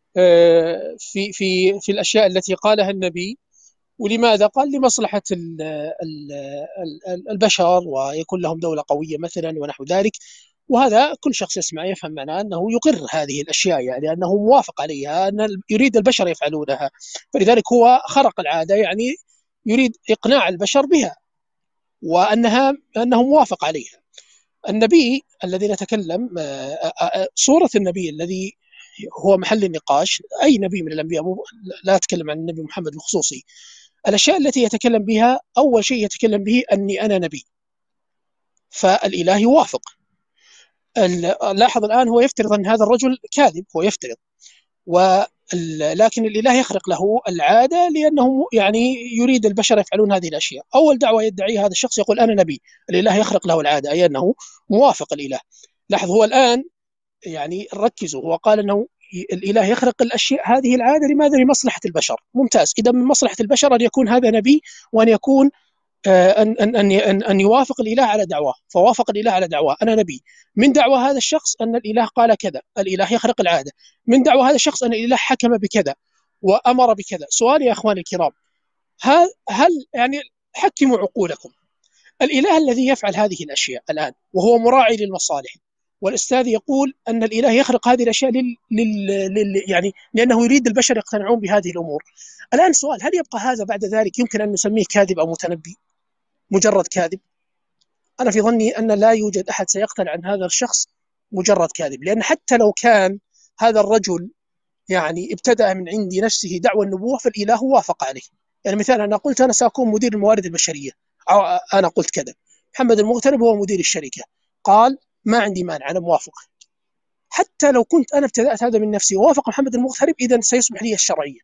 آه، في في في الاشياء التي قالها النبي ولماذا؟ قال لمصلحه ال- ال- ال- البشر ويكون لهم دوله قويه مثلا ونحو ذلك وهذا كل شخص يسمع يفهم معناه انه يقر هذه الاشياء يعني انه موافق عليها ان ال- يريد البشر يفعلونها فلذلك هو خرق العاده يعني يريد اقناع البشر بها وانها انه موافق عليها. النبي الذي نتكلم آه، آه، آه، صوره النبي الذي هو محل النقاش اي نبي من الانبياء مو- لا اتكلم عن النبي محمد بالخصوصي الاشياء التي يتكلم بها اول شيء يتكلم به اني انا نبي فالاله يوافق ال- لاحظ الان هو يفترض ان هذا الرجل كاذب هو يفترض ول- لكن الاله يخرق له العاده لانه يعني يريد البشر يفعلون هذه الاشياء. اول دعوه يدعيها هذا الشخص يقول انا نبي، الاله يخرق له العاده اي انه موافق الاله. لاحظ هو الان يعني ركزوا هو قال انه ي- الاله يخرق الاشياء هذه العاده لماذا؟ لمصلحه البشر، ممتاز، اذا من مصلحه البشر ان يكون هذا نبي وان يكون آه، ان ان ان ان ان يوافق الاله على دعواه، فوافق الاله على دعواه، انا نبي. من دعوى هذا الشخص ان الاله قال كذا، الاله يخرق العاده. من دعوى هذا الشخص ان الاله حكم بكذا، وامر بكذا سؤال يا اخواني الكرام هل هل يعني حكموا عقولكم الاله الذي يفعل هذه الاشياء الان وهو مراعي للمصالح والاستاذ يقول ان الاله يخلق هذه الاشياء لل... لل... لل... يعني لانه يريد البشر يقتنعون بهذه الامور. الان سؤال هل يبقى هذا بعد ذلك يمكن ان نسميه كاذب او متنبي؟ مجرد كاذب؟ انا في ظني ان لا يوجد احد سيقتنع عن هذا الشخص مجرد كاذب، لان حتى لو كان هذا الرجل يعني ابتدأ من عند نفسه دعوى النبوة فالإله وافق عليه يعني مثلا أنا قلت أنا سأكون مدير الموارد البشرية أو أنا قلت كذا محمد المغترب هو مدير الشركة قال ما عندي مانع أنا موافق حتى لو كنت أنا ابتدأت هذا من نفسي ووافق محمد المغترب إذا سيصبح لي الشرعية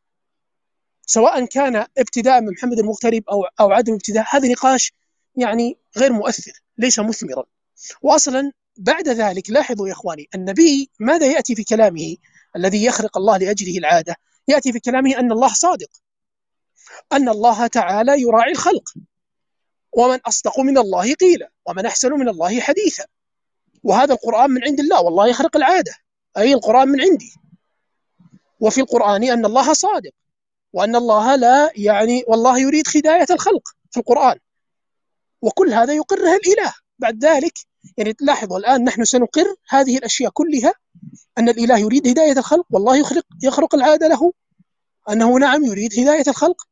سواء كان ابتداء من محمد المغترب أو أو عدم ابتداء هذا نقاش يعني غير مؤثر ليس مثمرا وأصلا بعد ذلك لاحظوا يا إخواني النبي ماذا يأتي في كلامه الذي يخرق الله لأجله العادة يأتي في كلامه أن الله صادق أن الله تعالى يراعي الخلق ومن أصدق من الله قيلا ومن أحسن من الله حديثا وهذا القرآن من عند الله والله يخرق العادة أي القرآن من عندي وفي القرآن أن الله صادق وأن الله لا يعني والله يريد خداية الخلق في القرآن وكل هذا يقره الإله بعد ذلك يعني لاحظوا الآن نحن سنقر هذه الأشياء كلها أن الإله يريد هداية الخلق والله يخرق يخرق العادة له أنه نعم يريد هداية الخلق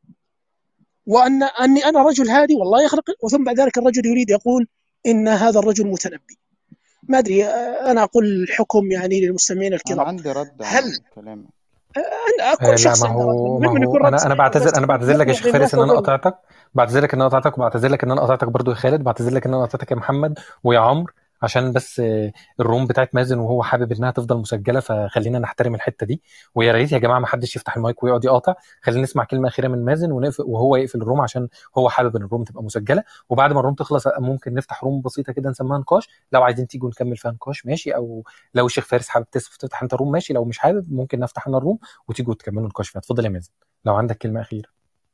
وأن أني أنا رجل هادي والله يخرق وثم بعد ذلك الرجل يريد يقول إن هذا الرجل متنبي ما أدري أنا أقول الحكم يعني للمستمعين أنا الكرام عندي رد هل على كلامك أنا آه، كل لا شخص ما عنده رد هو ما المهم أن هو يكون رد انا انا صحيح بعتذر وبس انا بعتذر لك يا شيخ يرضي فارس الناس ان انا ويرضي قطعتك بعتذر لك ان انا قطعتك وبعتذر لك ان انا قطعتك برضو يا خالد بعتذر لك ان انا قطعتك يا محمد ويا عمرو عشان بس آه، الروم بتاعت مازن وهو حابب انها تفضل مسجله فخلينا نحترم الحته دي ويا ريت يا جماعه ما حدش يفتح المايك ويقعد يقاطع خلينا نسمع كلمه اخيره من مازن ونقفل وهو يقفل الروم عشان هو حابب ان الروم تبقى مسجله وبعد ما الروم تخلص ممكن نفتح روم بسيطه كده نسميها نقاش لو عايزين تيجوا نكمل فيها نقاش ماشي او لو الشيخ فارس حابب تس- تفتح انت روم ماشي لو مش حابب ممكن نفتح انا الروم وتيجوا تكملوا نقاش فيها اتفضل يا مازن لو عندك كلمه اخيره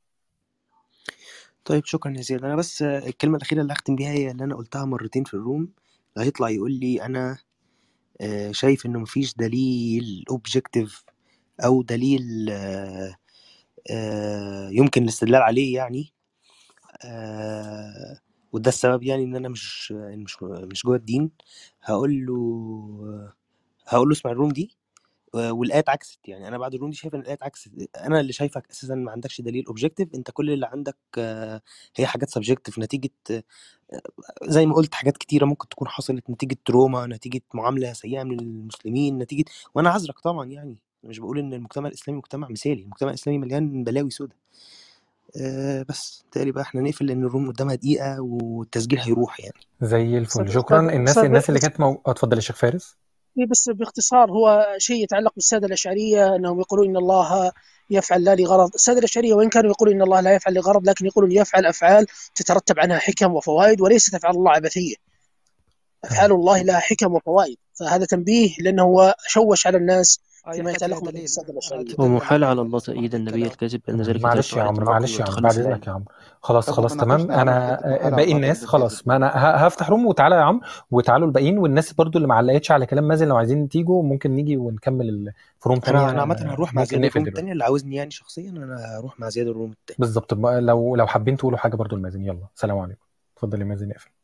طيب شكرا يا زياد انا بس آه، الكلمه الاخيره اللي هختم بيها هي اللي انا قلتها مرتين في الروم اللي هيطلع يقول لي انا آه، شايف انه مفيش دليل اوبجكتيف او دليل آه، آه، يمكن الاستدلال عليه يعني آه، وده السبب يعني ان انا مش مش مش جوه الدين هقول له هقول له اسمع الروم دي و- والايات عكست يعني انا بعد الروم دي شايف ان الايات عكست انا اللي شايفك اساسا ما عندكش دليل اوبجكتيف انت كل اللي عندك آه، هي حاجات سبجكتيف نتيجه آه، زي ما قلت حاجات كتيره ممكن تكون حصلت نتيجه تروما نتيجه معامله سيئه من المسلمين نتيجه وانا عذرك طبعا يعني أنا مش بقول ان المجتمع الاسلامي مجتمع مثالي المجتمع الاسلامي مليان بلاوي سودة أه بس تقريبا بقى احنا نقفل لان الروم قدامها دقيقه والتسجيل هيروح يعني زي الفل أستاذ شكرا أستاذ الناس أستاذ الناس اللي بس كانت مو... آه، اتفضل يا شيخ فارس إيه بس باختصار هو شيء يتعلق بالسادة الأشعرية أنهم يقولون إن الله يفعل لا لغرض السادة الأشعرية وإن كانوا يقولون إن الله لا يفعل لغرض لكن يقولون يفعل أفعال تترتب عنها حكم وفوائد وليست أفعال الله عبثية أفعال تمام الله لها حكم وفوائد فهذا تنبيه لأنه هو شوش على الناس آية فيما حتى يتعلق فيها من دليل السادة آية الأشعرية تدل على ومحال على أن الله صحة تأييد النبي الكلام الكاذب بأن تمام ذلك معلش يا دلالة على عمرو التناقض معلش يا عمرو بعد والتخلف اذنك يا عمرو خلاص طب خلاص وتناقشنا تمام يا عم في انا حتة آه، محال على باقي الله الناس تأييد خلاص الكاذب ما انا ه- هفتح روم وتعالى يا عمرو وتعالوا الباقيين والناس برضو اللي ما علقتش على كلام مازن لو عايزين تيجوا ممكن نيجي ونكمل ال- في روم تانية انا انا عامه هروح مع ممكن زياد نقفل الروم دلوقتي التانية اللي عاوزني يعني شخصيا انا هروح مع زياد الروم التاني بالظبط بقى لو لو حابين تقولوا حاجه برضو لمازن يلا سلام عليكم اتفضل يا مازن اقفل